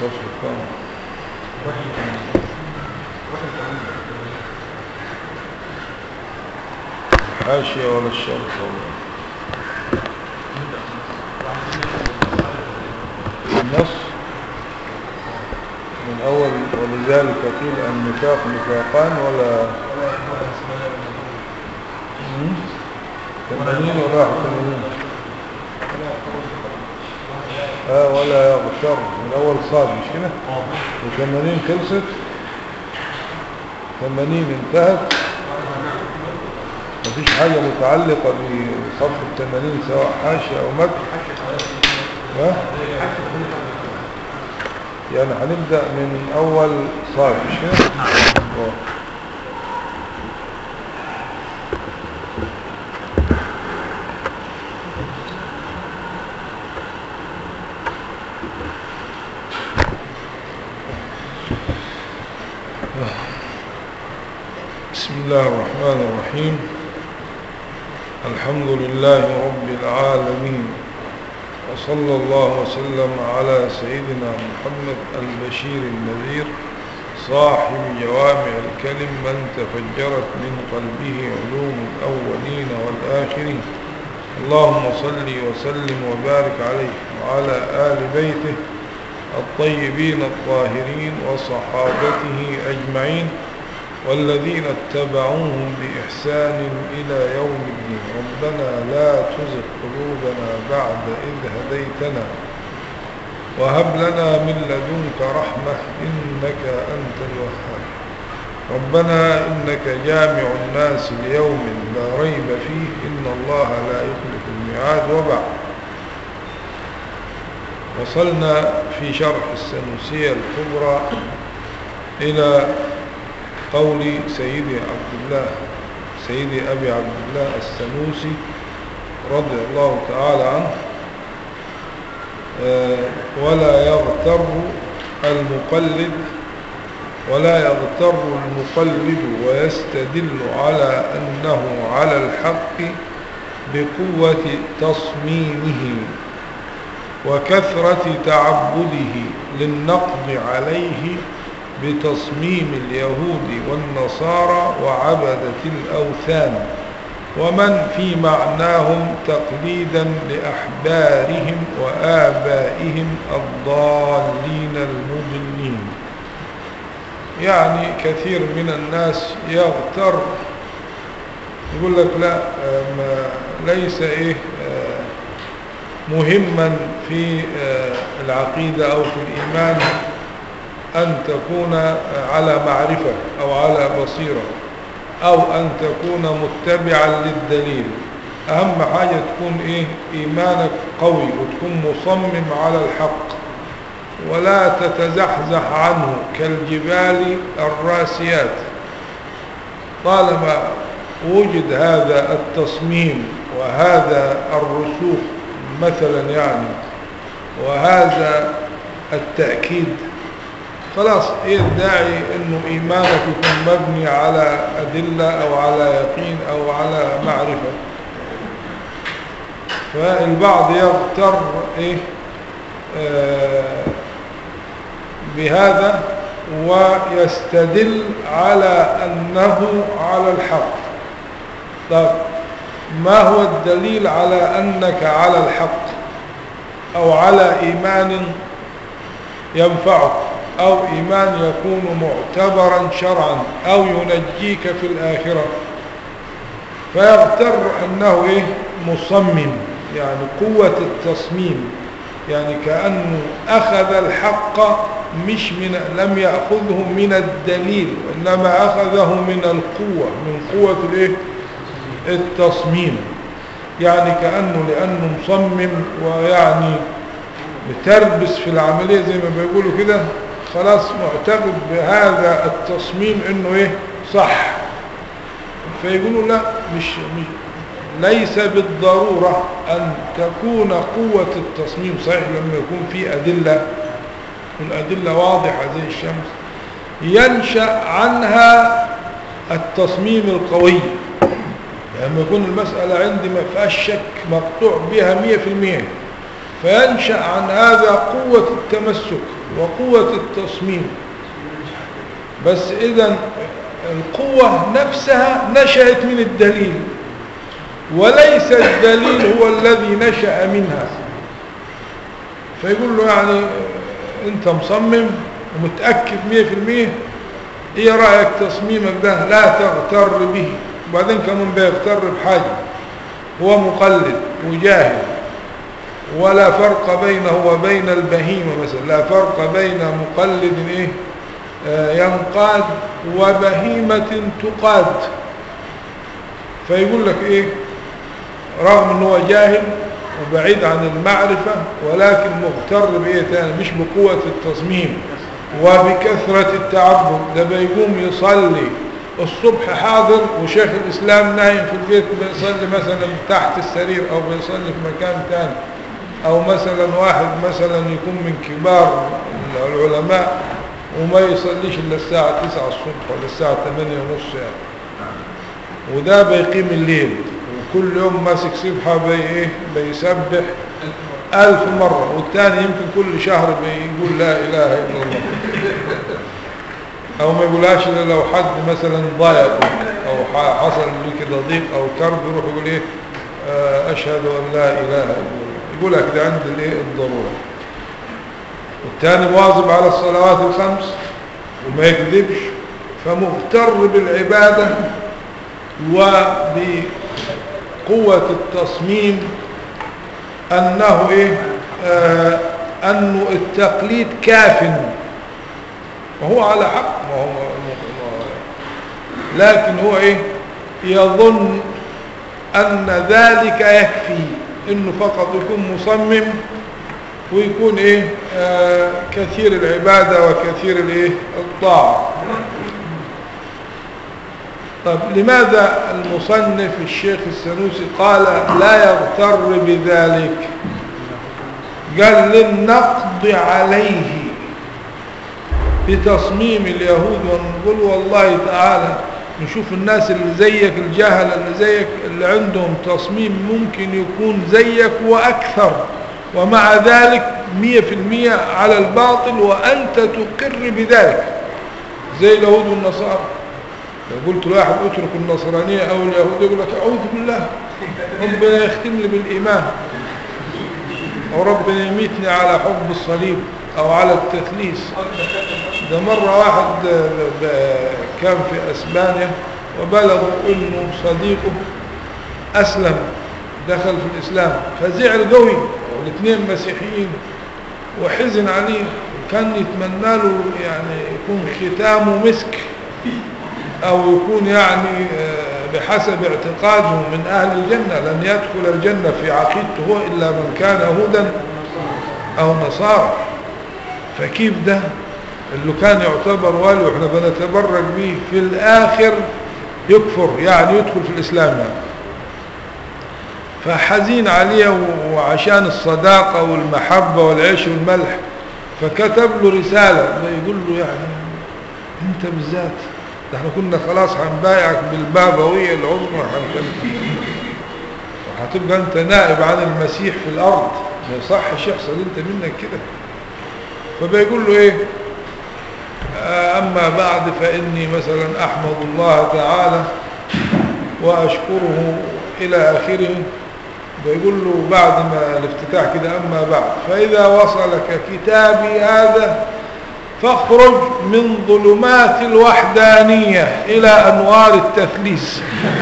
الصف الثاني حاشية ولا الشرط ولا النص من أول ولذلك قيل النفاق نفاقان ولا مم؟ ثمانين ولا واحد ثمانين آه ولا يغتر من أول صاد مش كده وثمانين خلصت ثمانين انتهت مفيش حاجة متعلقة بصف الثمانين سواء حاشية أو مد ها؟ يعني هنبدأ من أول صاد مش كده آه. بسم الله الرحمن الرحيم الحمد لله رب العالمين وصلى الله وسلم على سيدنا محمد البشير النذير صاحب جوامع الكلم من تفجرت من قلبه علوم الأولين والآخرين اللهم صل وسلم وبارك عليه وعلى آل بيته الطيبين الطاهرين وصحابته أجمعين والذين اتبعوهم بإحسان إلى يوم الدين ربنا لا تزغ قلوبنا بعد إذ هديتنا وهب لنا من لدنك رحمة إنك أنت الوهاب ربنا إنك جامع الناس ليوم لا ريب فيه إن الله لا يخلف الميعاد وبعد وصلنا في شرح السنوسية الكبرى إلى قول سيدي عبد الله سيدي أبي عبد الله السنوسي رضي الله تعالى عنه ولا يغتر المقلد ولا يغتر المقلد ويستدل على أنه على الحق بقوة تصميمه وكثرة تعبده للنقض عليه بتصميم اليهود والنصارى وعبدة الأوثان ومن في معناهم تقليدا لأحبارهم وآبائهم الضالين المضلين يعني كثير من الناس يغتر يقول لك لا ما ليس إيه مهما في العقيدة أو في الإيمان أن تكون على معرفة أو على بصيرة أو أن تكون متبعا للدليل أهم حاجة تكون إيه إيمانك قوي وتكون مصمم على الحق ولا تتزحزح عنه كالجبال الراسيات طالما وجد هذا التصميم وهذا الرسوخ مثلا يعني وهذا التأكيد خلاص ايه الداعي انه ايمانك يكون مبني على ادلة او على يقين او على معرفة فالبعض يغتر ايه آه بهذا ويستدل على انه على الحق طب ما هو الدليل على انك على الحق او على ايمان ينفعك أو إيمان يكون معتبرا شرعا أو ينجيك في الآخرة فيغتر أنه إيه مصمم يعني قوة التصميم يعني كأنه أخذ الحق مش من لم يأخذه من الدليل وإنما أخذه من القوة من قوة الإيه التصميم يعني كأنه لأنه مصمم ويعني بتربس في العملية زي ما بيقولوا كده خلاص معتقد بهذا التصميم انه ايه صح فيقولوا لا مش, مش ليس بالضرورة ان تكون قوة التصميم صحيح لما يكون في ادلة والادلة واضحة زي الشمس ينشأ عنها التصميم القوي لما يكون المسألة عندي ما فيهاش شك مقطوع بها مية في المية فينشأ عن هذا قوة التمسك وقوة التصميم بس إذا القوة نفسها نشأت من الدليل وليس الدليل هو الذي نشأ منها فيقول له يعني انت مصمم ومتأكد مية في المية ايه رأيك تصميمك ده لا تغتر به وبعدين كمان بيغتر بحاجة هو مقلد وجاهل ولا فرق بينه وبين البهيمة مثلا لا فرق بين مقلد ايه آه ينقاد وبهيمة تقاد فيقول لك ايه رغم ان هو جاهل وبعيد عن المعرفة ولكن مغتر بايه تاني مش بقوة التصميم وبكثرة التعبد ده بيقوم يصلي الصبح حاضر وشيخ الإسلام نايم في البيت بيصلي مثلا تحت السرير أو بيصلي في مكان تاني أو مثلا واحد مثلا يكون من كبار العلماء وما يصليش إلا الساعة 9 الصبح ولا الساعة 8 ونص يعني وده بيقيم الليل وكل يوم ماسك سبحة بي إيه بيسبح ألف مرة والثاني يمكن كل شهر بيقول لا إله إلا الله أو ما يقولهاش إلا لو حد مثلا ضايق أو حصل له كده ضيق أو كرب يروح يقول إيه أشهد أن لا إله إلا الله يقولها كده عند الإيه الضرورة والثاني مواظب على الصلوات الخمس وما يكذبش فمغتر بالعبادة وبقوة التصميم أنه إيه آه أنه التقليد كاف وهو على حق ما هو لكن هو إيه يظن أن ذلك يكفي إنه فقط يكون مصمم ويكون إيه آه كثير العبادة وكثير الإيه الطاعة طب لماذا المصنف الشيخ السنوسي قال لا يغتر بذلك قال للنقض عليه بتصميم اليهود ونقول والله تعالى نشوف الناس اللي زيك الجهل اللي زيك اللي عندهم تصميم ممكن يكون زيك وأكثر ومع ذلك مية في المية على الباطل وأنت تقر بذلك زي اليهود والنصارى لو قلت لواحد اترك النصرانية او اليهود يقول لك اعوذ بالله ربنا يختم لي بالايمان او ربنا يميتني على حب الصليب او على التثليث ده مرة واحد كان في اسبانيا وبلغوا انه صديقه اسلم دخل في الاسلام فزعل قوي والاثنين مسيحيين وحزن عليه كان يتمنى له يعني يكون ختامه مسك أو يكون يعني بحسب اعتقاده من أهل الجنة لن يدخل الجنة في عقيدته هو إلا من كان هودا أو نصارى فكيف ده اللي كان يعتبر والي وإحنا بنتبرك به في الآخر يكفر يعني يدخل في الإسلام يعني فحزين عليه وعشان الصداقة والمحبة والعيش والملح فكتب له رسالة يقول له يعني انت بالذات ده احنا كنا خلاص هنبايعك بالبابوية العظمى وهتبقى انت نائب عن المسيح في الارض ما يصحش يحصل انت منك كده فبيقول له ايه اما بعد فاني مثلا احمد الله تعالى واشكره الى اخره بيقول له بعد ما الافتتاح كده اما بعد فاذا وصلك كتابي هذا فاخرج من ظلمات الوحدانية إلى أنوار التثليث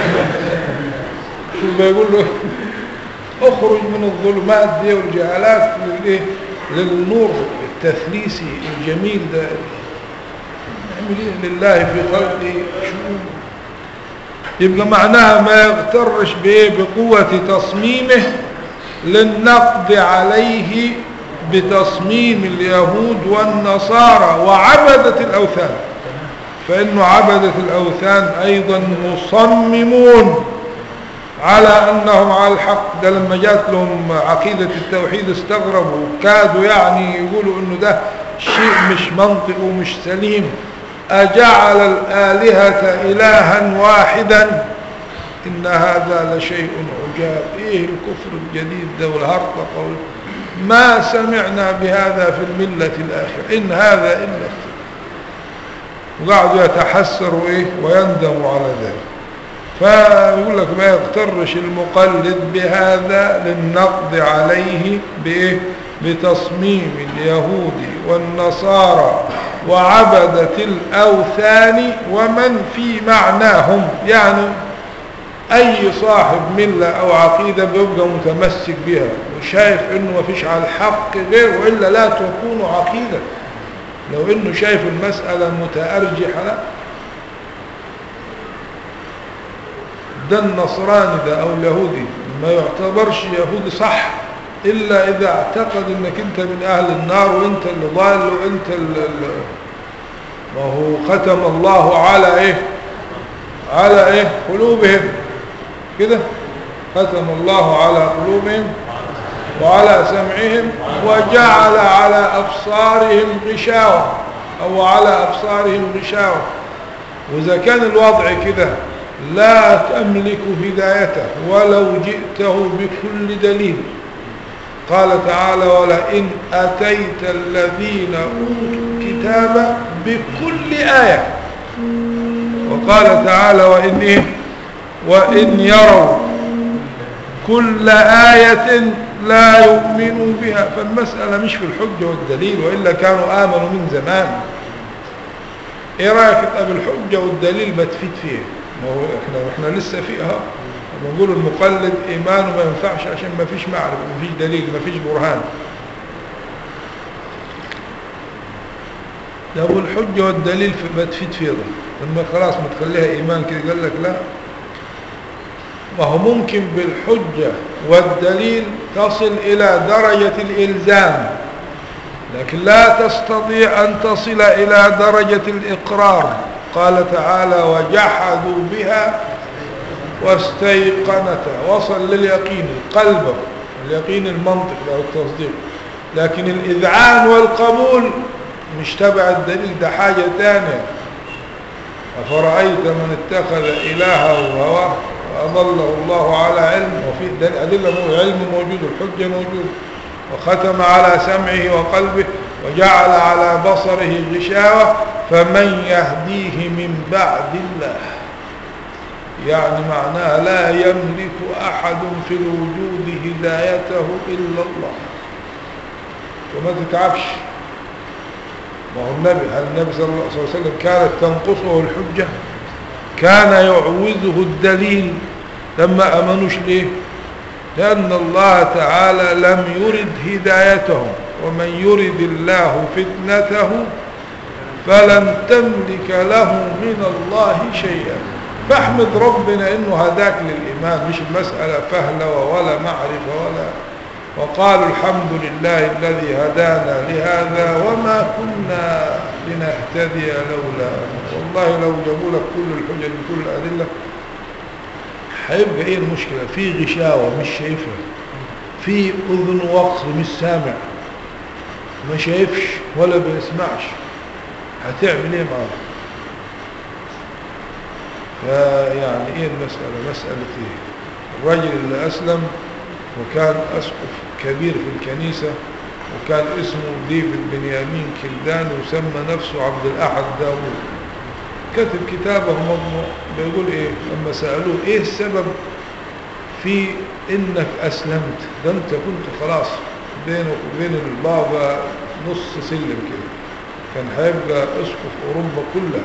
شو بيقول له اخرج من الظلمات دي والجهالات للإيه للنور التثليثي الجميل ده نعمل ايه لله في خلقه شؤون يبقى معناها ما يغترش بايه بقوة تصميمه للنقض عليه بتصميم اليهود والنصارى وعبدة الأوثان فإنه عبدة الأوثان أيضا مصممون على أنهم على الحق ده لما جات لهم عقيدة التوحيد استغربوا كادوا يعني يقولوا أنه ده شيء مش منطق ومش سليم أجعل الآلهة إلها واحدا إن هذا لشيء عجاب إيه الكفر الجديد ده والهرطقة ما سمعنا بهذا في الملة الآخرة إن هذا إلا اختلاف وقعدوا يتحسروا إيه ويندموا على ذلك فيقول لك ما يغترش المقلد بهذا للنقض عليه بإيه بتصميم اليهود والنصارى وعبدة الأوثان ومن في معناهم يعني أي صاحب ملة أو عقيدة بيبقى متمسك بها وشايف إنه ما فيش على الحق غير وإلا لا تكون عقيدة لو إنه شايف المسألة متأرجحة لا ده النصراني ده أو اليهودي ما يعتبرش يهودي صح إلا إذا اعتقد إنك أنت من أهل النار وأنت اللي ضال وأنت اللي ما هو ختم الله على إيه على إيه قلوبهم كده ختم الله على قلوبهم وعلى سمعهم وجعل على أبصارهم غشاوة أو على أبصارهم غشاوة وإذا كان الوضع كده لا تملك هدايته ولو جئته بكل دليل قال تعالى ولئن أتيت الذين أوتوا الكتاب بكل آية وقال تعالى وإن إيه وإن يروا كل آية لا يؤمنوا بها فالمسألة مش في الحجة والدليل وإلا كانوا آمنوا من زمان إيه رأيك تبقى بالحجة والدليل ما تفيد فيه ما هو إحنا, إحنا لسه فيها نقول المقلد إيمانه ما ينفعش عشان ما فيش معرفة ما فيش دليل ما فيش برهان ده هو الحجة والدليل ما تفيد فيه ده لما خلاص ما تخليها إيمان كده قال لك لا ما هو ممكن بالحجة والدليل تصل إلى درجة الإلزام لكن لا تستطيع أن تصل إلى درجة الإقرار قال تعالى وجحدوا بها واستيقنتها وصل لليقين القلب اليقين المنطق أو التصديق لكن الإذعان والقبول مش تبع الدليل ده حاجة تانية أفرأيت من اتخذ إلهه هواه وأضله الله على علم وفي أدلة علم موجود الحجة موجود وختم على سمعه وقلبه وجعل على بصره غشاوة فمن يهديه من بعد الله يعني معناها لا يملك أحد في الوجود هدايته إلا الله وما تتعبش ما هو النبي هل النبي صلى الله عليه وسلم كانت تنقصه الحجة كان يعوزه الدليل لما أمنوش ليه لأن الله تعالى لم يرد هدايته ومن يرد الله فتنته فلن تملك له من الله شيئا فاحمد ربنا انه هداك للإيمان مش المسألة فهلوة ولا معرفة ولا وقالوا الحمد لله الذي هدانا لهذا وما كنا لنهتدي لولا والله لو جابوا لك كل الحجج بكل الأدلة هيبقى ايه المشكلة في غشاوة مش شايفها في أذن وقر مش سامع ما شايفش ولا بيسمعش هتعمل ايه معاه فيعني ايه المسألة مسألة ايه الرجل اللي أسلم وكان أسقف كبير في الكنيسة وكان اسمه ديفيد بنيامين كلدان وسمى نفسه عبد الأحد داوود كتب كتابه مضموع بيقول ايه لما سألوه ايه السبب في انك اسلمت ده انت كنت خلاص بينك وبين البابا نص سلم كده كان هيبقى اسقف اوروبا كلها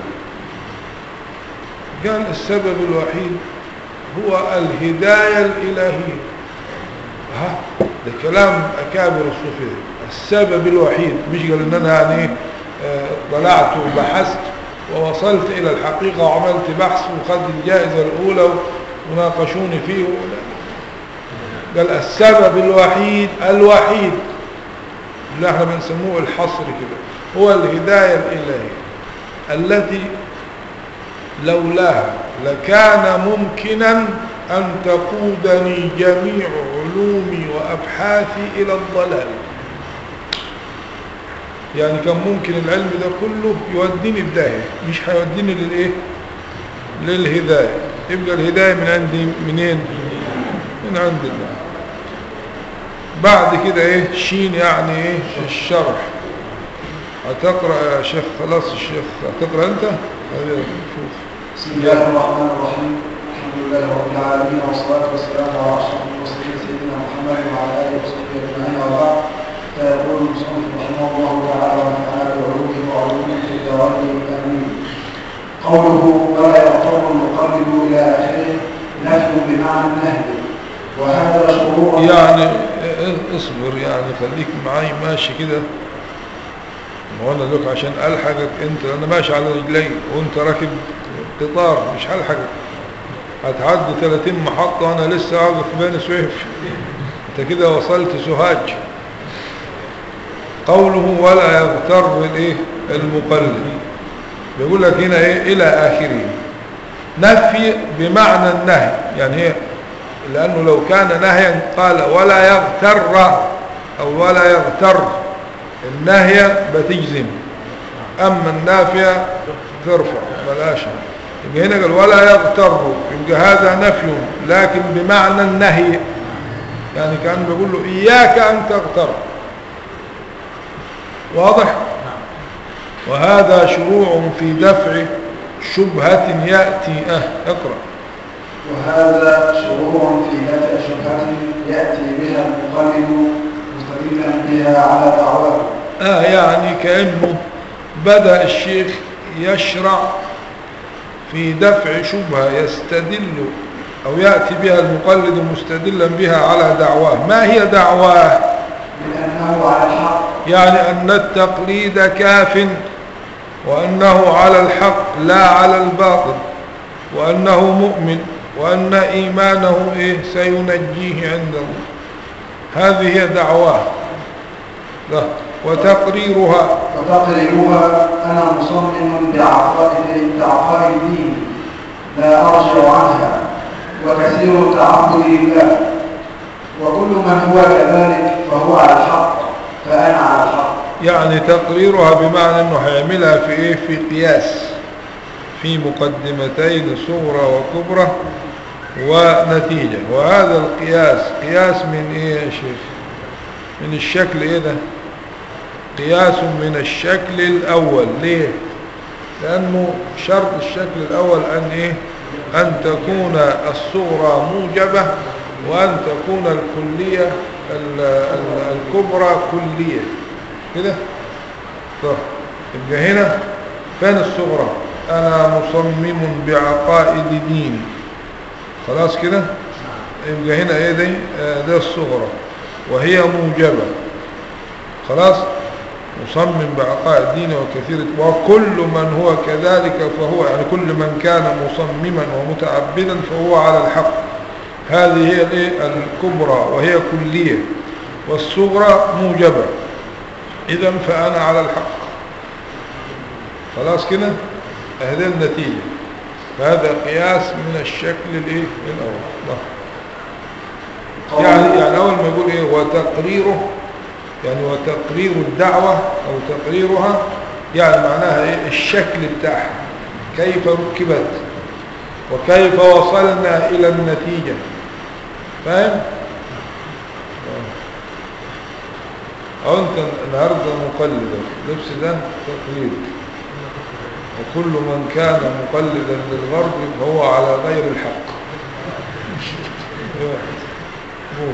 قال السبب الوحيد هو الهداية الإلهية ها ده كلام أكابر الصوفية السبب الوحيد مش قال إن أنا يعني آه طلعت وبحثت ووصلت إلى الحقيقة وعملت بحث وخذ الجائزة الأولى وناقشوني فيه قال السبب الوحيد الوحيد اللي احنا بنسموه الحصر كده هو الهداية الإلهية التي لولاها لكان ممكنا أن تقودني جميع علومي وأبحاثي إلى الضلال يعني كان ممكن العلم ده كله يوديني بداية مش هيوديني للإيه للهداية يبقى الهداية من عندي منين من عند الله بعد كده ايه شين يعني ايه الشرح هتقرأ يا شيخ خلاص الشيخ هتقرأ انت هذه شوف بسم الله الرحمن الرحيم الحمد لله رب العالمين والصلاة والسلام على أشرف المرسلين سيدنا محمد وعلى آله وصحبه أجمعين وبعد فيقول المصنف رحمه الله تعالى ونفعنا بعلومه وعلومه في الدارين آمين قوله ولا يضطر المقلد إلى آخره نفي بمعنى النهي وهذا شروع يعني اه- اصبر يعني خليك معاي ماشي كده ما هو انا لك عشان الحقك انت انا ماشي على رجلي وانت راكب قطار مش هلحقك هتعدي 30 محطة وانا لسه واقف بين سويف انت كده وصلت سوهاج قوله ولا يغتر الايه المقلد بيقول لك هنا ايه الى اخره نفي بمعنى النهي يعني هي لانه لو كان نهيا قال ولا يغتر او ولا يغتر النهي بتجزم اما النافية ترفع بلاش يبقى هنا قال ولا يغتر يبقى هذا نفي لكن بمعنى النهي يعني كان بيقول له اياك ان تغتر واضح وهذا شروع في دفع شبهة يأتي اه اقرأ وهذا شروع في دفع شبهة يأتي بها المقلد مستدلا بها على دعواه آه يعني كأنه بدأ الشيخ يشرع في دفع شبهة يستدل أو يأتي بها المقلد مستدلا بها على دعواه ما هي دعواه من أنه على الحق يعني أن التقليد كاف وأنه على الحق لا على الباطل وأنه مؤمن وأن إيمانه إيه سينجيه عند الله هذه هي دعواه لا وتقريرها وتقريرها أنا مصمم بعقائد بعقائد الدين لا أرجع عنها وكثير التعبد لله وكل من هو كذلك فهو على الحق فأنا على الحق يعني تقريرها بمعنى أنه هيعملها في إيه في قياس في مقدمتين صغرى وكبرى ونتيجة وهذا القياس قياس من إيه يا شيخ من الشكل إيه ده قياس من الشكل الأول ليه لأنه شرط الشكل الأول أن إيه أن تكون الصغرى موجبة وأن تكون الكلية ال- ال- الكبرى كلية كده طيب يبقى هنا فين الصغرى أنا مصمم بعقائد ديني خلاص كده يبقى هنا ايه دي آه ده الصغرى وهي موجبة خلاص مصمم بعقائد دينه وكثير وكل من هو كذلك فهو يعني كل من كان مصمما ومتعبدا فهو على الحق هذه هي الايه الكبرى وهي كلية والصغرى موجبة اذا فأنا على الحق خلاص كده هذه النتيجة فهذا قياس من الشكل الايه الاول نعم. يعني يعني اول ما يقول ايه وتقريره يعني وتقرير الدعوة او تقريرها يعني معناها ايه الشكل بتاعها كيف ركبت وكيف وصلنا الى النتيجة فاهم او انت النهاردة مقلد اللبس ده تقليد وكل من كان مقلدا للغرب فهو على غير الحق قول.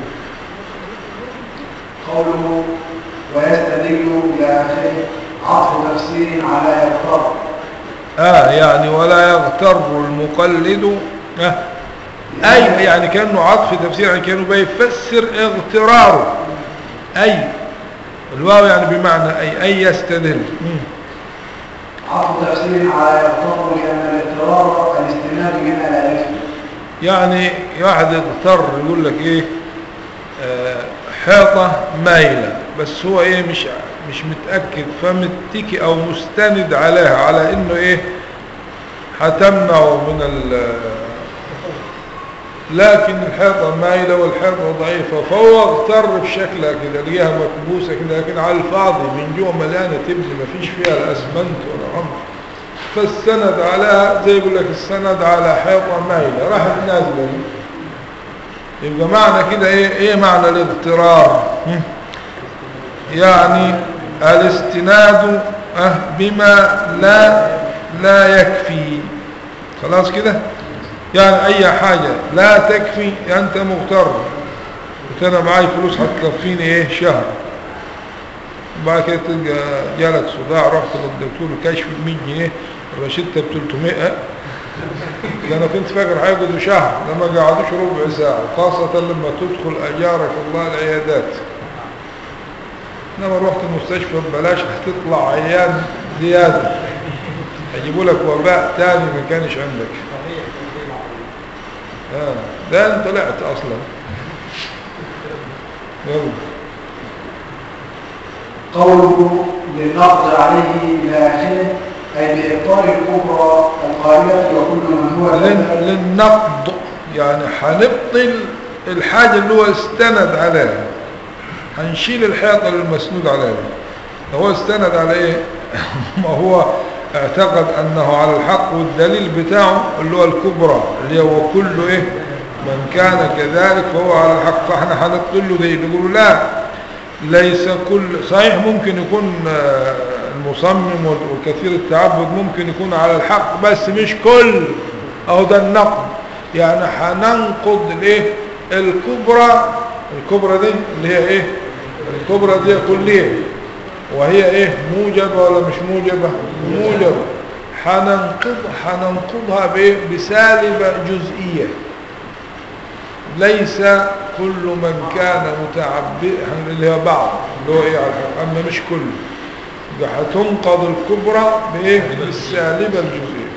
قوله ويستدل إلى آخره عطف تفسير على يغتر آه يعني ولا يغتر المقلد آه أي يعني كأنه عطف تفسير يعني كأنه بيفسر اغتراره أي الواو يعني بمعنى أي أي يستدل مم. عطف تفسير على يغتر لأن الاضطرار الاستناد هنا لا يكفي يعني واحد يغتر يقول لك ايه آه حيطة مايلة بس هو ايه مش مش متأكد فمتكي او مستند عليها على انه ايه هتمنعه من ال لكن الحيطة مايلة والحيطة ضعيفة فهو اغتر بشكلها كده لقيها مكبوسة كده لكن على الفاضي من جوه مليانة تبني مفيش فيها لا اسمنت ولا عمر فالسند عليها زي يقول لك السند على حيطة مايلة راحت نازلة يبقى معنى كده ايه ايه معنى الاضطرار هم؟ يعني الاستناد اه بما لا لا يكفي خلاص كده يعني اي حاجة لا تكفي انت مغتر قلت انا معاي فلوس هتكفيني ايه شهر بعد كده تلقى جالك صداع رحت للدكتور كشف ب 100 جنيه الروشته ب 300 ده انا كنت فاكر هيقعدوا شهر لما قعدوش ربع ساعه خاصه لما تدخل اجارك الله العيادات لما رحت المستشفى ببلاش هتطلع عيان زياده هيجيبوا لك وباء تاني ما كانش عندك آه. ده انت طلعت اصلا يلا قوله للنقض عليه إلى آخره أي بإبطال الكبرى القائلة وكل من هو لل- كذلك للنقض يعني هنبطل الحاجة اللي هو استند عليها هنشيل الحيطة اللي المسنود عليها هو استند على ايه ما هو اعتقد انه على الحق والدليل بتاعه اللي هو الكبرى اللي هو كله ايه من كان كذلك فهو على الحق فاحنا هنبطل له دي نقول له لا ليس كل صحيح ممكن يكون آه، المصمم وال- وكثير التعبد ممكن يكون على الحق بس مش كل اهو ده النقد يعني هننقض الايه الكبرى الكبرى دي اللي هي ايه الكبرى دي كلية وهي ايه موجبة ولا مش موجبة موجبة هننقض هننقضها بايه بسالبة جزئية ليس كل من كان متعبد اللي هو بعض اللي هو ايه على الحق، اما مش كل ده هتنقض الكبرى بايه بالسالبة الجزئية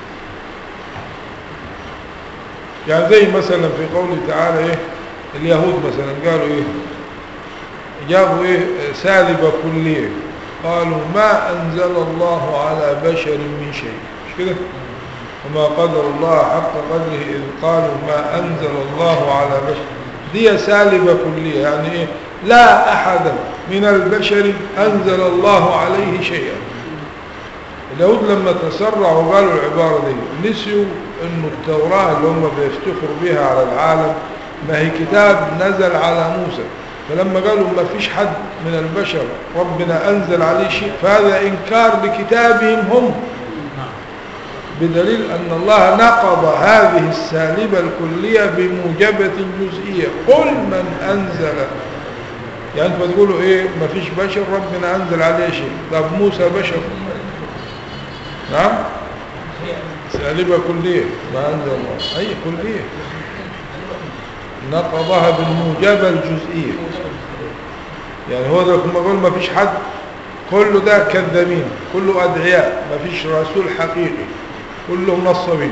يعني زي مثلا في قوله تعالى ايه اليهود مثلا قالوا ايه جابوا ايه سالبة كلية قالوا ما انزل الله على بشر من شيء مش كده وما قدر الله حق قدره إذ قالوا ما أنزل الله على بشر دي سالبة كلية يعني إيه لا أحد من البشر أنزل الله عليه شيئا اليهود لما تسرعوا وقالوا العبارة دي نسيوا أن التوراة اللي هم بيفتخروا بها على العالم ما هي كتاب نزل على موسى فلما قالوا ما فيش حد من البشر ربنا أنزل عليه شيء فهذا إنكار لكتابهم هم بدليل أن الله نقض هذه السالبة الكلية بموجبة جزئية قل من أنزل يعني انتوا بتقولوا ايه ما فيش بشر ربنا أنزل عليه شيء طب موسى بشر نعم سالبة كلية ما أنزل الله أي كلية نقضها بالموجبة الجزئية يعني هو ده كما قول ما فيش حد كله ده كذابين كله أدعياء ما فيش رسول حقيقي كلهم نصابين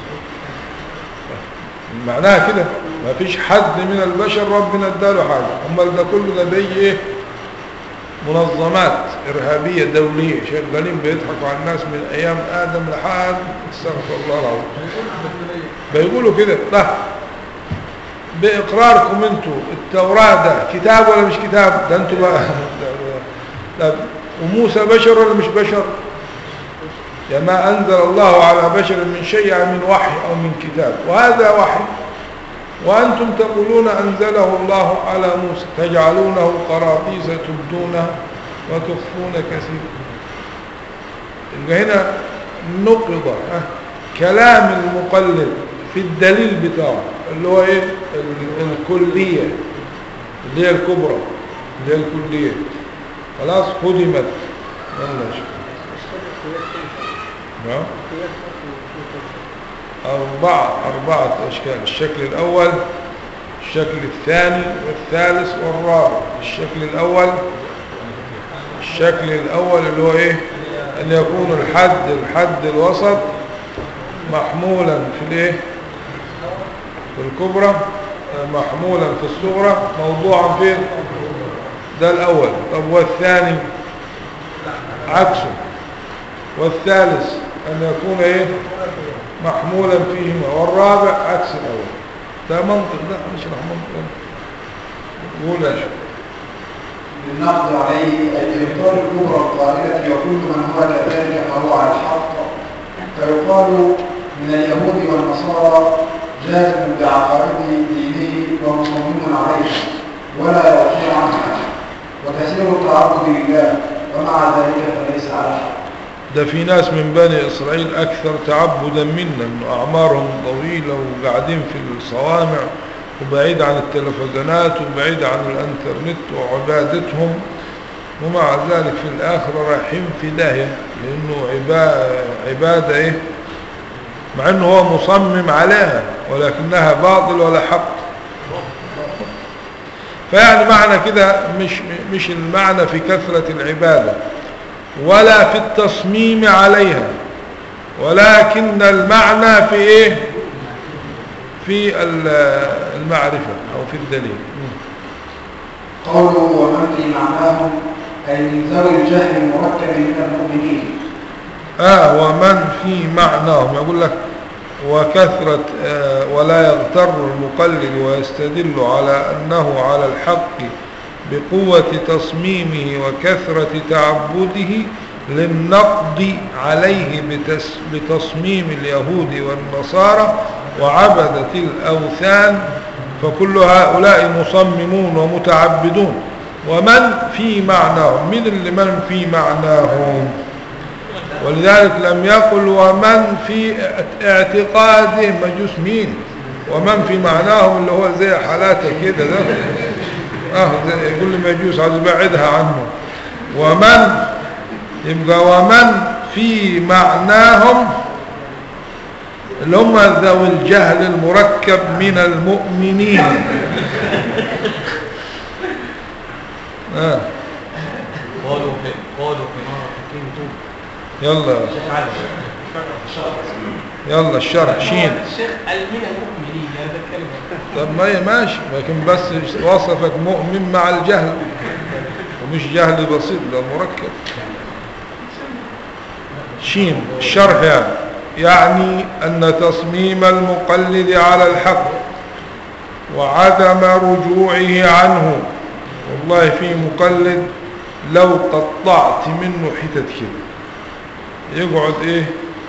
معناها كده ما فيش حد من البشر ربنا اداله حاجة امال ده كله ده بيجي ايه منظمات إرهابية دولية شغالين بيضحكوا على الناس من أيام آدم لحد استغفر الله العظيم بيقولوا كده ده بإقراركم انتوا التوراة ده كتاب ولا مش كتاب ده انتوا بقى ده وموسى بشر ولا مش بشر يا ما أنزل الله على بشر من شيء يعني من وحي أو من كتاب وهذا وحي وأنتم تقولون أنزله الله على موسى تجعلونه قراطيس تبدونها وتخفون كثيرا يبقى هنا نقض ها، كلام المقلد في الدليل بتاعه اللي هو ايه ال- الكلية اللي هي الكبرى اللي هي الكلية خلاص هدمت يلا يا شيخ. نعم أربعة أربعة أشكال الشكل الأول الشكل الثاني والثالث والرابع الشكل الأول الشكل الأول اللي هو إيه أن يكون الحد الحد الوسط محمولا في الإيه في الكبرى آه، محمولا في الصغرى موضوعا فين ده الأول طب والثاني عكسه والثالث أن يكون إيه محمولا فيهما والرابع عكس الأول ده منطق ده نشرح منطق قول يا شيخ للنقض عليه أي بإبطال الكبرى القائلة وكل من هو كذلك فهو على الحق فيقال من اليهود والنصارى جازم بعقائد دينه ومصمم عليها ولا يرجع عنها وكثير التعبد لله ومع ذلك فليس على حق ده في ناس من بني إسرائيل أكثر تعبدا منا إنه أعمارهم طويلة وقاعدين في الصوامع وبعيد عن التلفزيونات وبعيد عن الانترنت وعبادتهم ومع ذلك في الآخرة رايحين في داهية لأنه عبادة, عبادة إيه مع أنه هو مصمم عليها ولكنها باطل ولا حق فيعني معنى كده مش مش المعنى في كثرة العبادة ولا في التصميم عليها ولكن المعنى في ايه في المعرفة او في الدليل قوله ومن في معناه أي من ذوي الجهل المركب من المؤمنين آه ومن في معناه يقول لك وكثرة آه ولا يغتر المقلد ويستدل على أنه على الحق بقوة تصميمه وكثرة تعبده للنقض عليه بتس بتصميم اليهود والنصارى وعبدة الأوثان فكل هؤلاء مصممون ومتعبدون ومن في معناهم من اللي من في معناهم ولذلك لم يقل ومن في اعتقادهم مجوس مين ومن في معناهم اللي هو زي حالاته كده ده اه زي يقول لي مجوس عايز يبعدها عنه ومن يبقى ومن في معناهم اللي هم ذوي الجهل المركب من المؤمنين آه. قالوا في قالوا في نار حكيم توب يلا يلا الشرح شين الشيخ قال من المؤمنين هذا الكلمة طب ما هي ماشي لكن بس وصفت مؤمن مع الجهل ومش جهل بسيط ده مركب شين الشرح يعني يعني أن تصميم المقلد على الحق وعدم رجوعه عنه والله في مقلد لو قطعت منه حتت كده يقعد ايه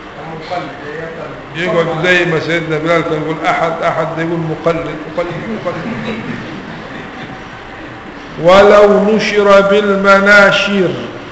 يقعد زي ما سيدنا بلال كان يقول احد احد ده يقول مقلد مقلد مقلد ولو نشر بالمناشير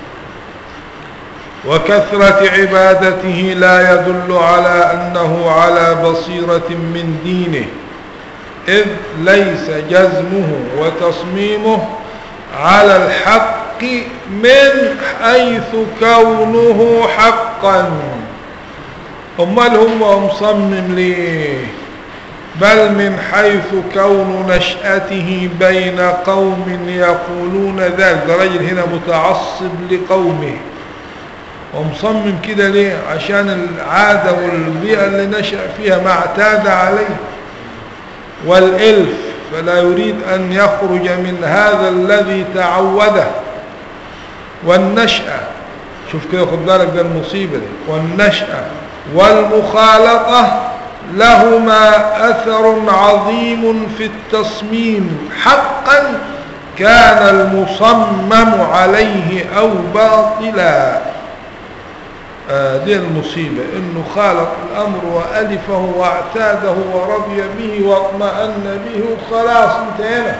وكثرة عبادته لا يدل على أنه على بصيرة من دينه إذ ليس جزمه وتصميمه على الحق من حيث كونه حقا أمال هو مصمم ليه بل من حيث كون نشأته بين قوم يقولون ذلك ده راجل هنا متعصب لقومه ومصمم كده ليه عشان العادة والبيئة اللي نشأ فيها ما اعتاد عليه والإلف فلا يريد أن يخرج من هذا الذي تعوده والنشأة شوف كده خد بالك ده المصيبة دي والنشأة والمخالطة لهما أثر عظيم في التصميم حقا كان المصمم عليه أو باطلا آه دي المصيبة انه خالط الامر والفه واعتاده ورضي به واطمأن به وخلاص انتهينا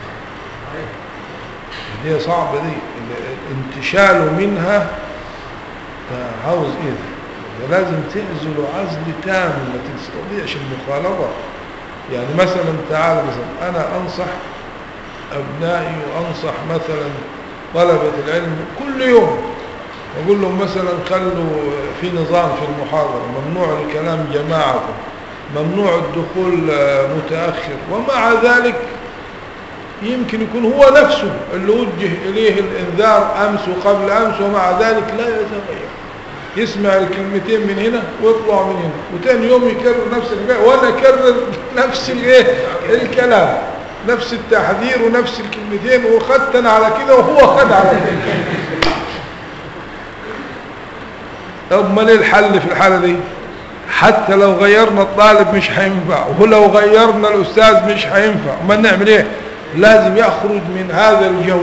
دي صعبة دي انتشاله منها عاوز ايه ده لازم تعزل عزل تام ما تستطيعش المخالطة يعني مثلا تعال مثلا انا انصح ابنائي وانصح مثلا طلبة العلم كل يوم أقول لهم مثلا خلوا في نظام في المحاضرة ممنوع الكلام جماعة ممنوع الدخول متأخر ومع ذلك يمكن يكون هو نفسه اللي وجه إليه الإنذار أمس وقبل أمس ومع ذلك لا يتغير يسمع الكلمتين من هنا ويطلع من هنا وتاني يوم يكرر نفس الكلام وأنا أكرر نفس الايه الكلام نفس التحذير ونفس الكلمتين وخدت أنا على كده وهو خد على كده طب ما ليه الحل في الحالة دي حتى لو غيرنا الطالب مش هينفع ولو غيرنا الأستاذ مش هينفع ما نعمل ايه لازم يخرج من هذا الجو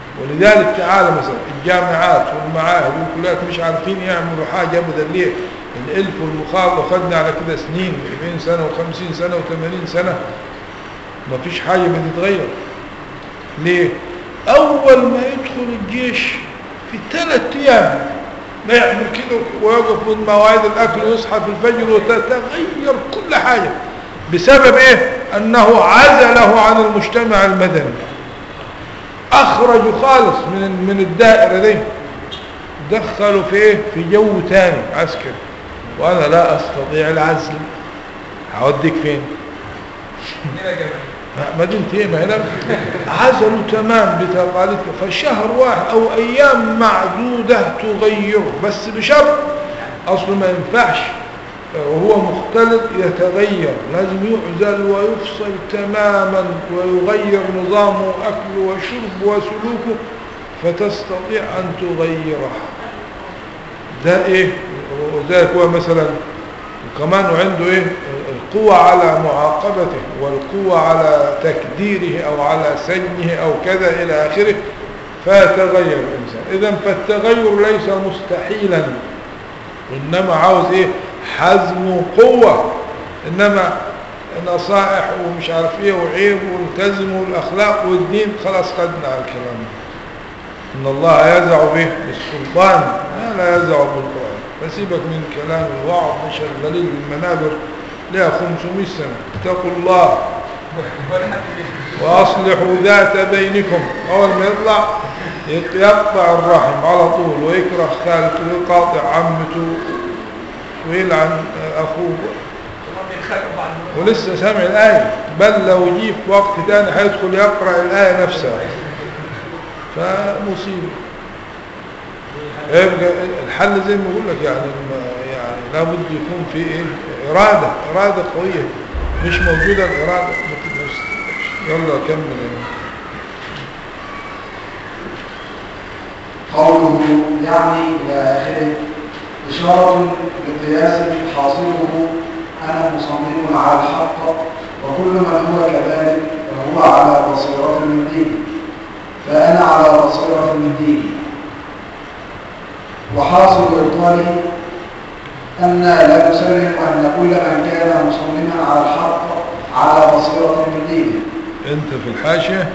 ولذلك تعالى مثلا الجامعات والمعاهد والكليات مش عارفين يعملوا حاجة أبدا ليه الالف والمخاط وخدنا على كده سنين 40 سنة و50 سنة و80 سنة مفيش حاجة بتتغير ليه اول ما يدخل الجيش في ثلاث ايام ما يعمل كده ويقف من مواعيد الاكل ويصحى في الفجر وتتغير كل حاجة بسبب ايه انه عزله عن المجتمع المدني اخرجوا خالص من من الدائرة دي دخلوا في ايه في جو تاني عسكري وانا لا استطيع العزل هوديك فين ما- مدينة ايه ما هنا عزلوا تمام بتقاليد فشهر واحد او ايام معدودة تغيره بس بشرط اصله ما ينفعش وهو مختلط يتغير لازم يعزل ويفصل تماما ويغير نظامه أكله وشرب وسلوكه فتستطيع أن تغيره ده إيه وذلك هو مثلا كمان عنده إيه القوة على معاقبته والقوة على تكديره أو على سجنه أو كذا إلى آخره فيتغير الإنسان إذا فالتغير ليس مستحيلا إنما عاوز إيه حزم وقوة إنما نصائح ومش عارف إيه وعيب والتزم والأخلاق والدين خلاص خدنا على الكلام إن الله يزع به بالسلطان ما لا يزع بالقرآن فسيبك من كلام الوعظ مشغلين المنابر لها 500 سنة اتقوا الله وأصلحوا ذات بينكم أول ما يطلع يقطع الرحم على طول ويكره خالته ويقاطع عمته ويلعن أخوه ولسه سامع الآية بل لو جيه في وقت تاني هيدخل يقرأ الآية نفسها فمصيبة يبقى الحل زي ما بقول لك يعني يعني لابد يكون في ايه إرادة إرادة قوية مش موجودة الإرادة يلا كمل قوله يعني إلى آخره إشارة لقياس حاصله أنا مصمم على الحق وكل من هو كذلك فهو على بصيرة من دينه فأنا على بصيرة من ديني وحاصل إبطاله أن لا نسلم أن كل من كان مصمما على الحق على بصيرة من دينه انت في الحاشية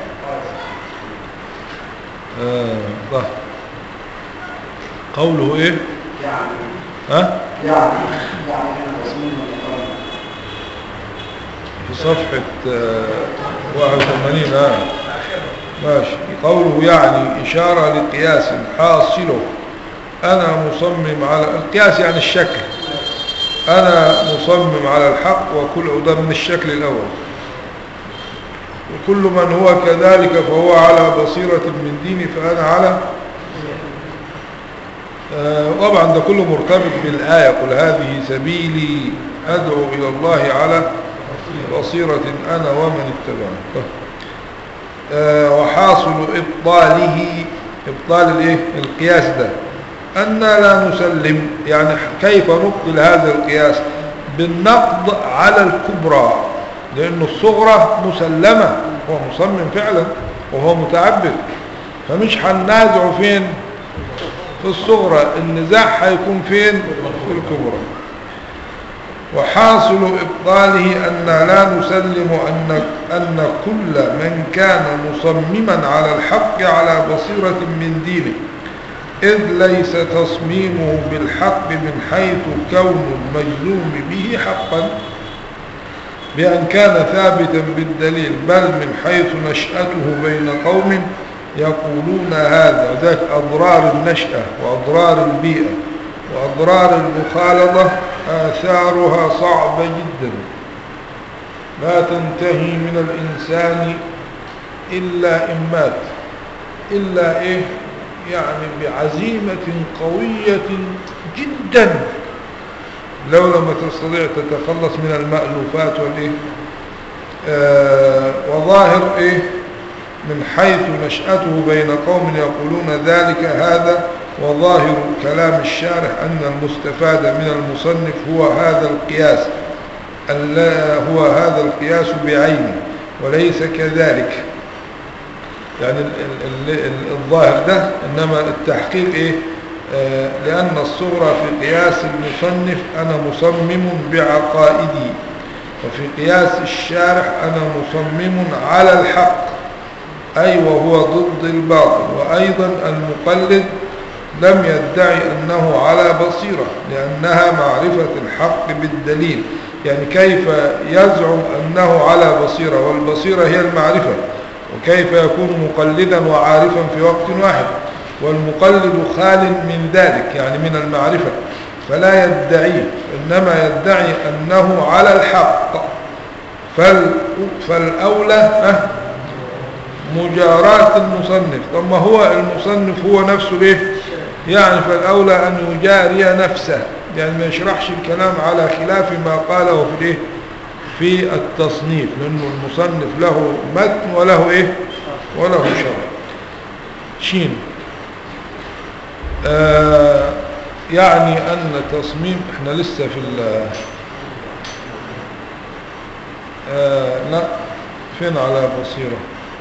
آه ضه. قوله ايه يعني ها يعني يعني أنا تصميم الإقامة في صفحة آه 81 آه. ماشي قوله يعني إشارة لقياس حاصله أنا مصمم على القياس يعني الشكل أنا مصمم على الحق وكل ده من الشكل الأول وكل من هو كذلك فهو على بصيرة من ديني فأنا على آه، طبعا ده كله مرتبط بالآية قل هذه سبيلي أدعو إلى الله على بصيرة أنا ومن اتبعني آه، وحاصل إبطاله إبطال الإيه؟ القياس ده أن لا نسلم يعني كيف نبطل هذا القياس بالنقض على الكبرى لأن الصغرى مسلمة هو مصمم فعلا وهو متعبد فمش هننازعه فين في الصغرى النزاع هيكون فين في الكبرى وحاصل إبطاله أن لا نسلم أن, أن كل من كان مصمما على الحق على بصيرة من دينه إذ ليس تصميمه بالحق من حيث كون المجزوم به حقا بأن كان ثابتا بالدليل بل من حيث نشأته بين قوم يقولون هذا ذاك أضرار النشأة وأضرار البيئة وأضرار المخالطة آثارها صعبة جدا لا تنتهي من الإنسان إلا إن مات إلا إيه يعني بعزيمة قوية جدا لو لم تستطيع تتخلص من المألوفات والإيه آه وظاهر إيه من حيث نشأته بين قوم يقولون ذلك هذا وظاهر كلام الشارح أن المستفاد من المصنف هو هذا القياس هو هذا القياس بعينه وليس كذلك يعني ال ال ال الظاهر ده إنما التحقيق إيه آه، لأن الصغرى في قياس المصنف أنا مصمم بعقائدي وفي قياس الشارح أنا مصمم على الحق أي وهو ضد الباطل وأيضا المقلد لم يدعي أنه على بصيرة لأنها معرفة الحق بالدليل يعني كيف يزعم أنه على بصيرة والبصيرة هي المعرفة وكيف يكون مقلدا وعارفا في وقت واحد والمقلد خال من ذلك يعني من المعرفة فلا يدعيه إنما يدعي أنه على الحق فال فالأولى أه مجاراة المصنف طب ما هو المصنف هو نفسه ليه يعني فالأولى أن يجاري نفسه يعني ما يشرحش الكلام على خلاف ما قاله في الايه في التصنيف لأنه المصنف له متن وله إيه وله شرح شين آه يعني أن تصميم احنا لسه في ال آه لا فين على بصيرة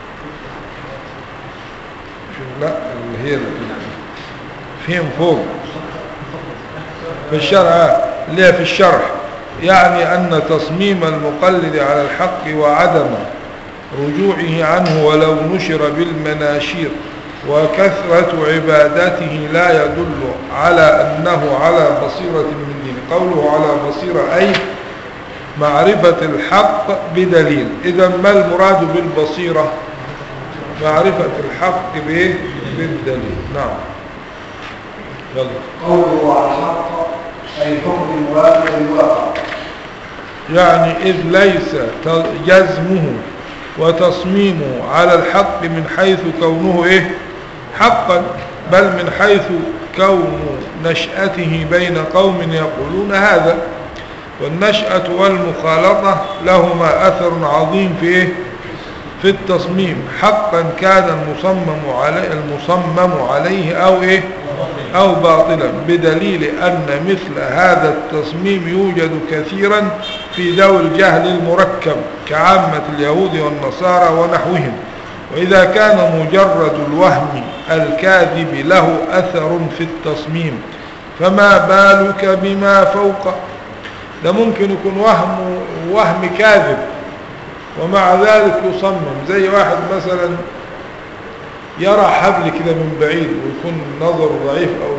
شوف لا اللي هي ال- فين فوق في الشرع آه، اللي هي في الشرح يعني أن تصميم المقلد على الحق وعدم رجوعه عنه ولو نشر بالمناشير وكثرة عبادته لا يدل على أنه على بصيرة من دين قوله على بصيرة أي معرفة الحق بدليل إذا ما المراد بالبصيرة معرفة الحق بإيه؟ بالدليل نعم يلا قوله على الحق أي حكم الموافق للواقع يعني إذ ليس ت- جزمه وتصميمه على الحق من حيث كونه إيه حقا بل من حيث كون نشأته بين قوم يقولون هذا والنشأة والمخالطة لهما أثر عظيم في إيه في التصميم حقا كان المصمم عليه المصمم عليه أو إيه أو باطلا بدليل أن مثل هذا التصميم يوجد كثيرا في ذوي الجهل المركب كعامة اليهود والنصارى ونحوهم وإذا كان مجرد الوهم الكاذب له أثر في التصميم فما بالك بما فوق ده ممكن يكون وهم وهم كاذب ومع ذلك يصمم زي واحد مثلا يرى حبل كده من بعيد ويكون نظر ضعيف أو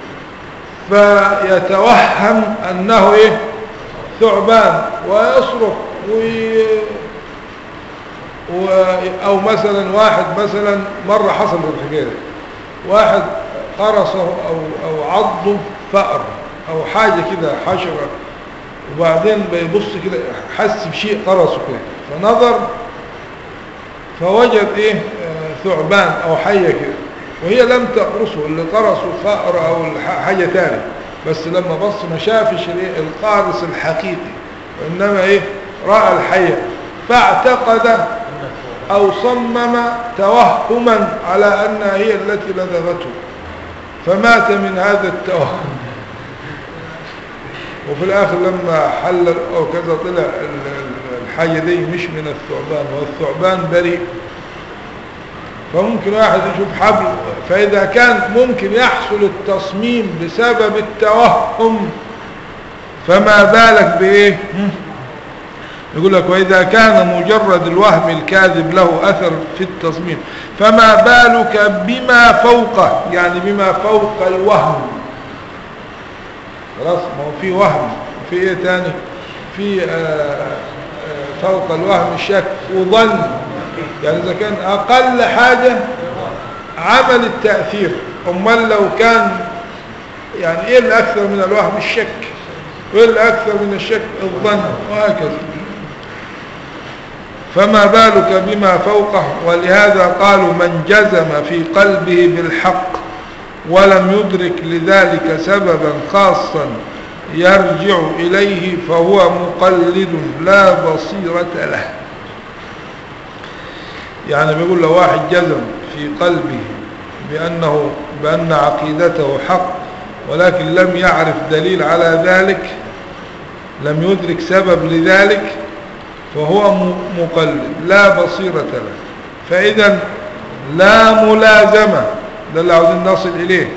فيتوهم أنه إيه ثعبان ويصرخ وي... و... أو مثلا واحد مثلا مرة حصل الحكاية دي. واحد قرصه أو, أو عضه فأر أو حاجة كده حشرة وبعدين بيبص كده حس بشيء قرصه كده فنظر فوجد ايه آه، ثعبان او حية كده وهي لم تقرصه اللي قرصه فأر او الح- حاجة تانية بس لما بص ما شافش الايه القارص الحقيقي وانما ايه رأى الحية فاعتقد او صمم توهما على انها هي التي لدغته فمات من هذا التوهم وفي الاخر لما حل او كذا طلع ال- ال- الحاجة دي مش من الثعبان والثعبان بريء فممكن واحد يشوف حبل فإذا كان ممكن يحصل التصميم بسبب التوهم فما بالك بإيه هم؟ يقول لك وإذا كان مجرد الوهم الكاذب له أثر في التصميم فما بالك بما فوقه يعني بما فوق الوهم خلاص ما هو في وهم في ايه تاني في آه، آه، فوق الوهم الشك وظن يعني اذا كان اقل حاجة عمل التأثير امال لو كان يعني ايه اللي اكثر من الوهم الشك وايه اللي اكثر من الشك الظن وهكذا فما بالك بما فوقه ولهذا قالوا من جزم في قلبه بالحق ولم يدرك لذلك سببا خاصا يرجع إليه فهو مقلد لا بصيرة له يعني بيقول لو واحد جزم في قلبه بأنه بأن عقيدته حق ولكن لم يعرف دليل على ذلك لم يدرك سبب لذلك فهو م- مقلد لا بصيرة له فإذا لا ملازمة ده اللي عاوزين نصل إليه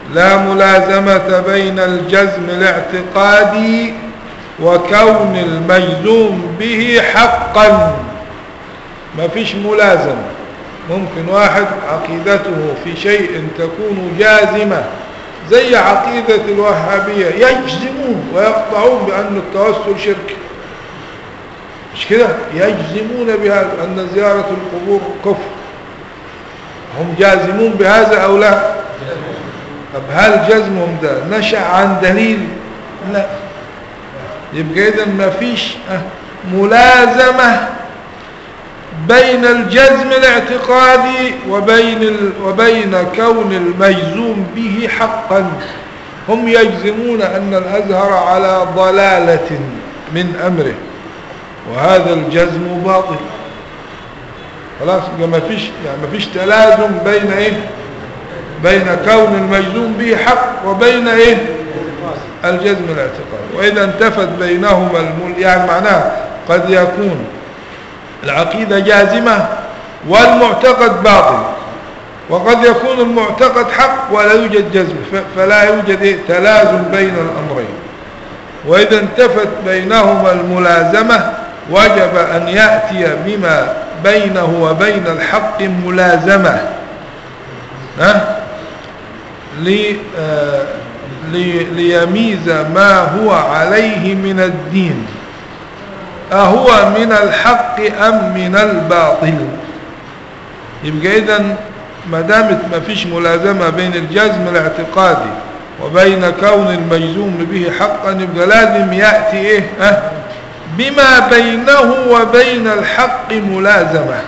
لا ملازمة بين الجزم الاعتقادي وكون المجزوم به حقا ما فيش ملازمة ممكن واحد عقيدته في شيء تكون جازمة زي عقيدة الوهابية يجزمون ويقطعون بأن التوسل شرك مش كده يجزمون بهذا أن زيارة القبور كفر هم جازمون بهذا أو لا طب هل جزمهم ده نشأ عن دليل لا يبقى إذا ما فيش آه، ملازمة بين الجزم الاعتقادي وبين ال... وبين كون المجزوم به حقا هم يجزمون أن الأزهر على ضلالة من أمره وهذا الجزم باطل خلاص يبقى ما فيش يعني ما فيش تلازم بين ايه بين كون المجزوم به حق وبين ايه الجزم الاعتقادي واذا انتفت بينهما المل يعني معناه قد يكون العقيدة جازمة والمعتقد باطل وقد يكون المعتقد حق ولا يوجد جزم ف- فلا يوجد إيه؟ تلازم بين الأمرين وإذا انتفت بينهما الملازمة وجب أن يأتي بما بينه وبين الحق ملازمة ها؟ لي آه لي ليميز ما هو عليه من الدين أهو من الحق أم من الباطل يبقى إذن ما دامت ما فيش ملازمة بين الجزم الاعتقادي وبين كون المجزوم به حقا يبقى لازم يأتي إيه أه بما بينه وبين الحق ملازمة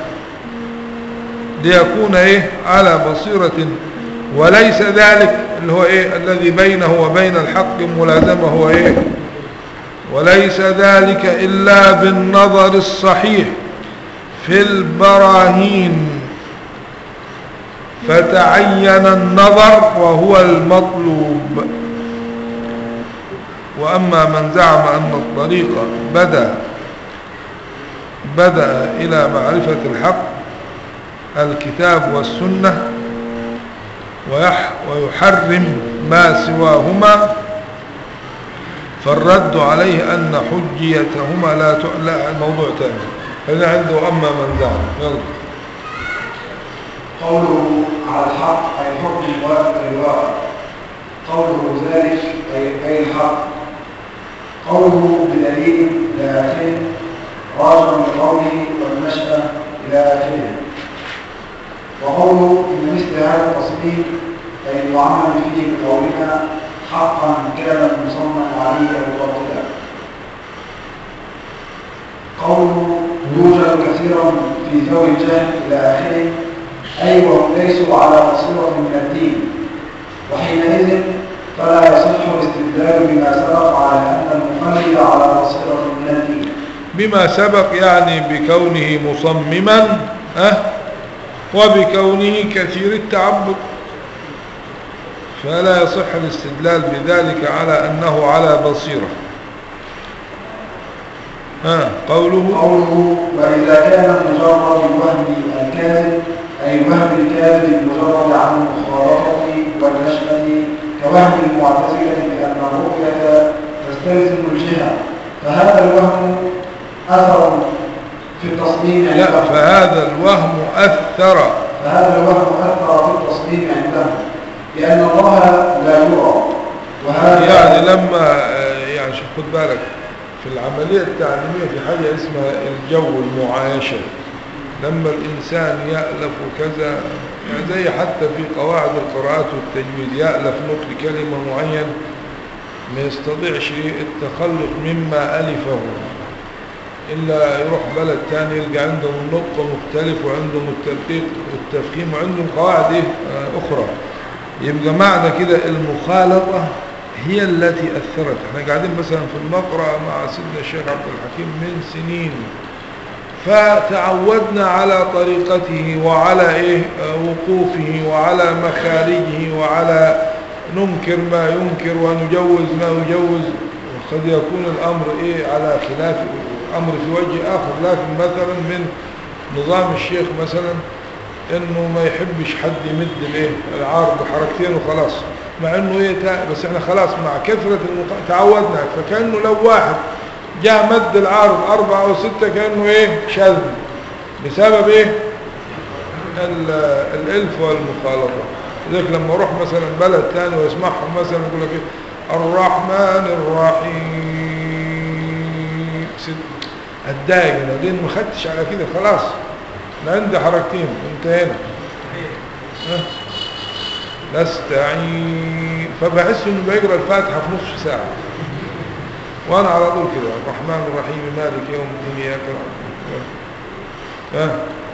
ليكون إيه على بصيرة وليس ذلك اللي هو إيه الذي بينه وبين الحق ملازمة هو إيه وليس ذلك إلا بالنظر الصحيح في البراهين فتعين النظر وهو المطلوب وأما من زعم أن الطريق بدأ بدأ إلى معرفة الحق الكتاب والسنة ويح ويحرم ما سواهما فالرد عليه أن حجيتهما لا ت... لا الموضوع تاني هنا عنده أما من زعم يلا قوله على الحق أي حكم الواقع الواقع قوله ذلك أي, أي الحق قوله بدليل إلى آخره راجع لقوله والنشأة إلى آخره وقوله إن مثل هذا التصميم أي المعمل فيه بقولنا حقا كان مصمم عليه أو باطلا قوله يوجد كثيرا في ذوي الجهل إلى آخره أي وهم ليسوا على بصيرة من الدين وحينئذ فلا يصح الاستدلال بما سبق على أن المقلد على بصيرة من الدين بما سبق يعني بكونه مصمما أه وبكونه كثير التعبد فلا يصح الاستدلال بذلك على أنه على بصيرة ها قوله قوله وإذا كان مجرد الوهم الكاذب أي وهم الكاذب المجرد عن المخالطة والنشأة كوهم المعتزلة بأن الرؤية تستلزم الجهة فهذا الوهم أثر في التصميم لا عندهم فهذا الوهم أثر فهذا الوهم أثر في التصميم عندهم لأن الله لا يرى وهذا يعني لما آه، يعني شوف خد بالك في العملية التعليمية في حاجة اسمها الجو المعايشة لما الإنسان يألف كذا يعني زي حتى في قواعد القراءات والتجويد يألف نطق كلمة معين ما يستطيعش التخلص مما ألفه إلا يروح بلد تاني يلقى عندهم النطق مختلف وعندهم التدقيق والتفخيم وعندهم قواعد إيه آه، أخرى يبقى معنى كده المخالطة هي التي أثرت احنا قاعدين مثلا في المقرأ مع سيدنا الشيخ عبد الحكيم من سنين فتعودنا على طريقته وعلى إيه آه، وقوفه وعلى مخارجه وعلى ننكر ما ينكر ونجوز ما يجوز وقد يكون الأمر إيه على خلاف أمر في وجه آخر لكن مثلا من نظام الشيخ مثلا انه ما يحبش حد يمد الايه العارض حركتين وخلاص مع انه ايه تا- بس احنا خلاص مع كثرة المق... تعودنا فكأنه لو واحد جاء مد العارض اربعة او ستة كأنه ايه شاذ بسبب ايه ال- الالف والمخالطة لذلك لما اروح مثلا بلد تاني واسمعهم مثلا يقول لك ايه الرحمن الرحيم ست اتضايق انا ليه ما خدتش على كده خلاص انا عندي حركتين انتهينا ها؟ نستعين فبحس انه بيقرا الفاتحه في نصف ساعه وانا على طول كده الرحمن الرحيم مالك يوم الدين اياك نعبد ها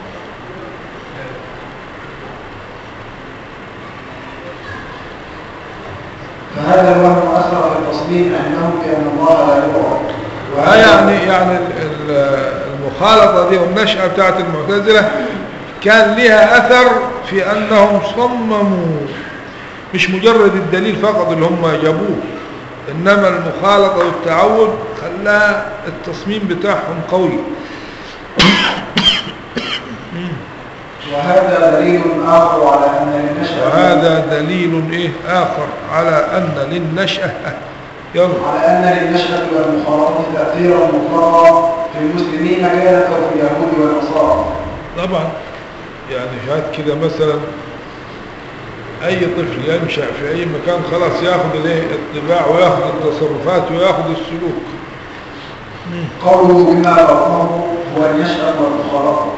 فهذا الوهم أثر في التصميم أنهم كأن الله لا يبعد ها يعني يعني ال- ال- المخالطة دي والنشأة بتاعت المعتزلة كان لها أثر في أنهم صمموا مش مجرد الدليل فقط اللي هم جابوه إنما المخالطة والتعود خلاها التصميم بتاعهم قوي وهذا دليل آخر على أن النشأة وهذا دليل إيه آخر على أن للنشأة يلا على أن للنشأة والمخالطة تأثيرا مطلقا في المسلمين كانت أو في اليهود والنصارى طبعا يعني شاهد كده مثلا اي طفل ينشأ في اي مكان خلاص ياخذ الايه الطباع وياخذ التصرفات وياخذ السلوك قوله بما رفضه هو النشأة والمخالطة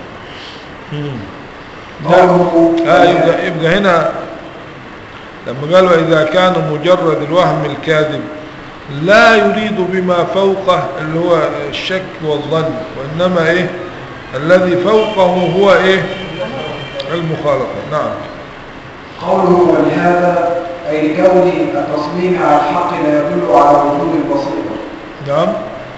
قوله آه يبقى, يبقى هنا لما قالوا إذا كان مجرد الوهم الكاذب لا يريد بما فوقه اللي هو الشك والظن وإنما إيه الذي فوقه هو إيه المخالطة نعم قوله ولهذا أي لكون التصميم على الحق لا يدل على وجود البصيرة نعم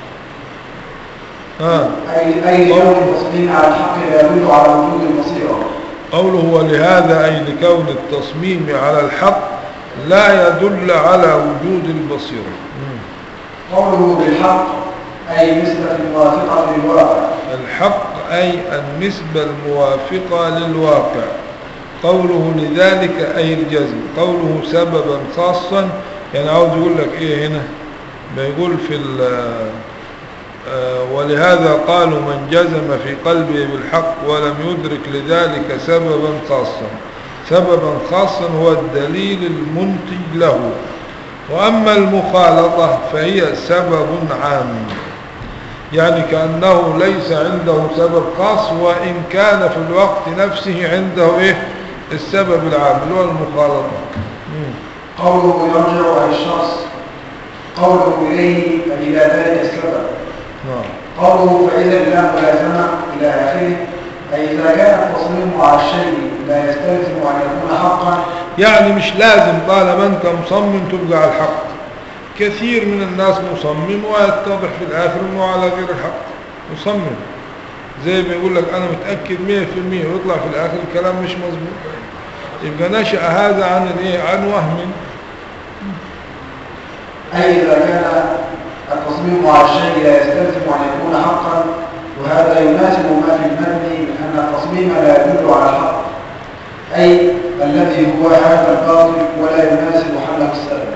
آه أي أي لكون التصميم على الحق لا يدل على وجود البصيرة قوله ولهذا أي لكون التصميم على الحق لا يدل على وجود البصيرة مم. قوله بالحق أي نسبة موافقة للواقع الحق أي النسبة الموافقة للواقع قوله لذلك أي الجزم قوله سببا خاصا يعني عاوز يقول لك إيه هنا بيقول في ال- آه، ولهذا قالوا من جزم في قلبه بالحق ولم يدرك لذلك سببا خاصا سببا خاصا هو الدليل المنتج له وأما المخالطة فهي سبب عام يعني كأنه ليس عنده سبب خاص وإن كان في الوقت نفسه عنده إيه السبب العام اللي هو المخالطة مم. قوله يرجع عن الشخص قوله إليه أي إلى ذلك السبب نعم قوله فإذا لا ملازمة إلى آخره أي إذا كان التصميم على الشيء لا يستلزم أن يكون حقا يعني مش لازم طالما أنت مصمم تبقى على الحق كثير من الناس مصمم ويتضح في الآخر أنه على غير الحق مصمم زي ما يقول لك أنا متأكد مية في المية ويطلع في الآخر الكلام مش مظبوط يبقى نشأ هذا عن الإيه عن وهم أي إذا كان التصميم على الشيء لا يستلزم أن يكون حقا وهذا يناسب ما في المتن من أن التصميم لا يدل على الحق أي الذي هو هذا الباطل ولا يناسب حله السبب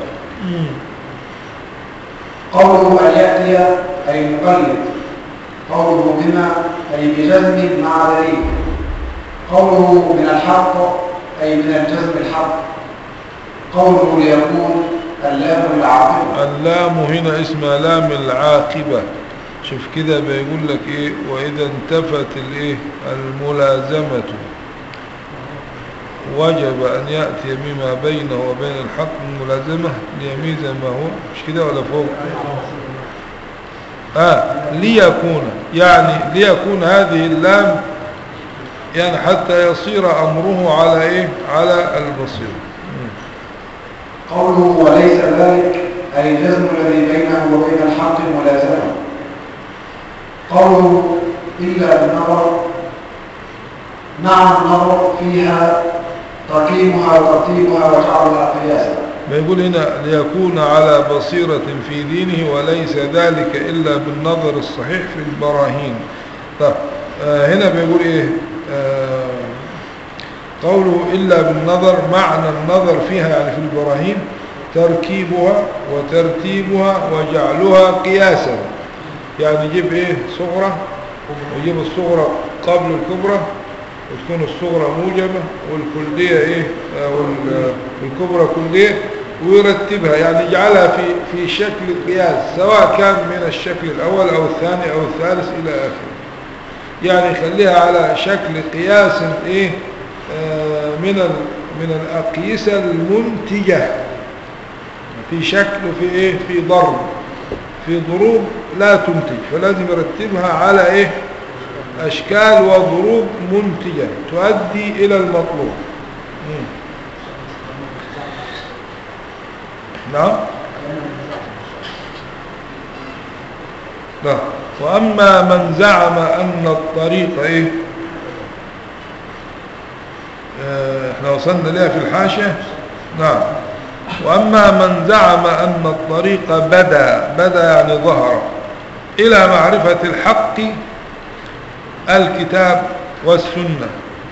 قوله أن يأتي أي مقلد قوله بما أي بجزم مع دليل قوله من الحق أي من الجزم الحق قوله ليكون اللام العاقبة اللام هنا اسمها لام العاقبة شوف كده بيقول لك ايه واذا انتفت الايه الملازمة وجب ان يأتي بما بينه وبين الحق الملازمة ليميز ما هو مش كده ولا فوق اه ليكون يعني ليكون هذه اللام يعني حتى يصير امره على ايه على البصير مم. قوله وليس ذلك أي الجزم الذي بينه وبين الحق الملازمة قوله إلا بالنظر مع النظر فيها تقييمها وترتيبها وجعلها قياسا بيقول هنا ليكون على بصيرة في دينه وليس ذلك إلا بالنظر الصحيح في البراهين طب آه هنا بيقول إيه آه قوله إلا بالنظر معنى النظر فيها يعني في البراهين تركيبها وترتيبها وجعلها قياسا يعني يجيب ايه صغرى ويجيب الصغرى قبل الكبرى وتكون الصغرى موجبة والكلية ايه آه، وال- والكبرى كلية ويرتبها يعني يجعلها في في شكل قياس سواء كان من الشكل الأول أو الثاني أو الثالث إلى آخره يعني يخليها على شكل قياس ايه آه، من ال- من الأقيسة المنتجة في شكل وفي ايه في ضرب في ضروب لا تنتج فلازم يرتبها على ايه اشكال وضروب منتجة تؤدي الى المطلوب مم. نعم لا واما من زعم ان الطريق ايه آه، احنا وصلنا لها في الحاشية نعم وأما من زعم أن الطريق بدا بدا يعني ظهر إلى معرفة الحق الكتاب والسنة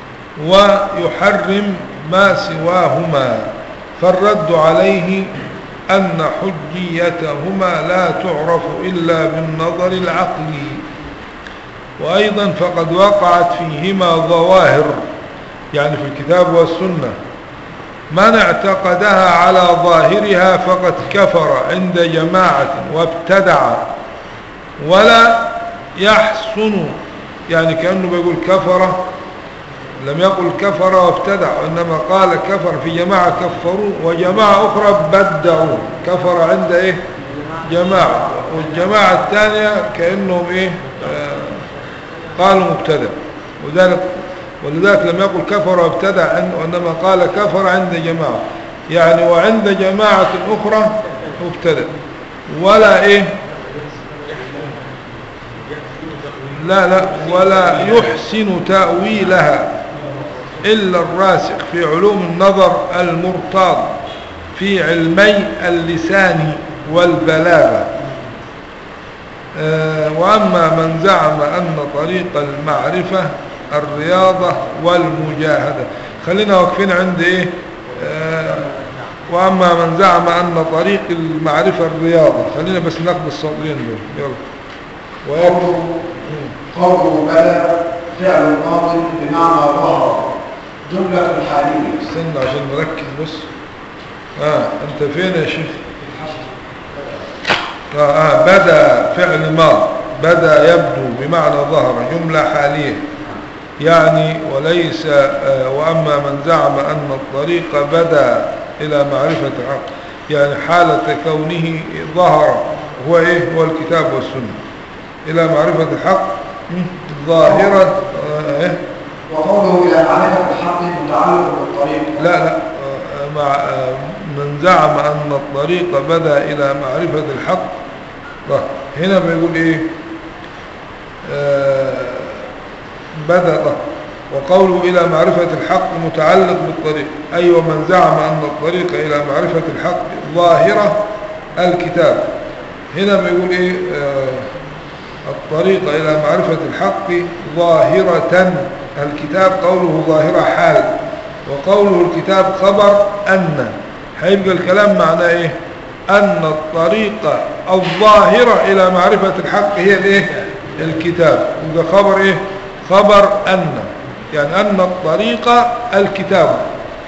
ويحرم ما سواهما فالرد عليه أن حجيتهما لا تعرف إلا بالنظر العقلي وأيضا فقد وقعت فيهما ظواهر يعني في الكتاب والسنة من اعتقدها على ظاهرها فقد كفر عند جماعة وابتدع ولا يحسن يعني كأنه بيقول كفر لم يقل كفر وابتدع وإنما قال كفر في جماعة كفروا وجماعة أخرى بدعوا كفر عند إيه جماعة والجماعة الثانية كأنهم إيه آه قالوا مبتدع وذلك ولذلك لم يقل كفر وابتدع عند وإنما قال كفر عند جماعة يعني وعند جماعة أخرى مبتدع ولا إيه لا لا ولا يحسن تأويلها إلا الراسخ في علوم النظر المرتاض في علمي اللسان والبلاغة آه، وأما من زعم أن طريق المعرفة الرياضة والمجاهدة خلينا واقفين عند إيه آه، وأما من زعم أن طريق المعرفة الرياضة خلينا بس ناخد السطرين دول يلا ويكفي قوله قوله بدا فعل ماض بمعنى ظهر جملة حالية استنى عشان نركز بس اه انت فين يا شيخ آه, آه بدا فعل ماض بدا يبدو بمعنى ظهر جملة حالية يعني وليس آه وأما من زعم أن الطريق بدا إلى معرفة الحق يعني حالة كونه ظهر هو إيه هو الكتاب والسنة إلى معرفة الحق م، ظاهرة آه إيه وقوله إلى معرفة الحق متعلق بالطريق لا لا آه، مع آه، من زعم أن الطريق بدأ إلى معرفة الحق طيب، هنا بيقول إيه آه، بدأ طيب، وقوله إلى معرفة الحق متعلق بالطريق أي ومن زعم أن الطريق إلى معرفة الحق ظاهرة الكتاب هنا بيقول إيه آه، الطريق إلى معرفة الحق ظاهرة الكتاب قوله ظاهرة حال وقوله الكتاب خبر أن هيبقى الكلام معناه إيه أن الطريقة الظاهرة إلى معرفة الحق هي الإيه الكتاب يبقى خبر إيه خبر أن يعني أن الطريقة الكتاب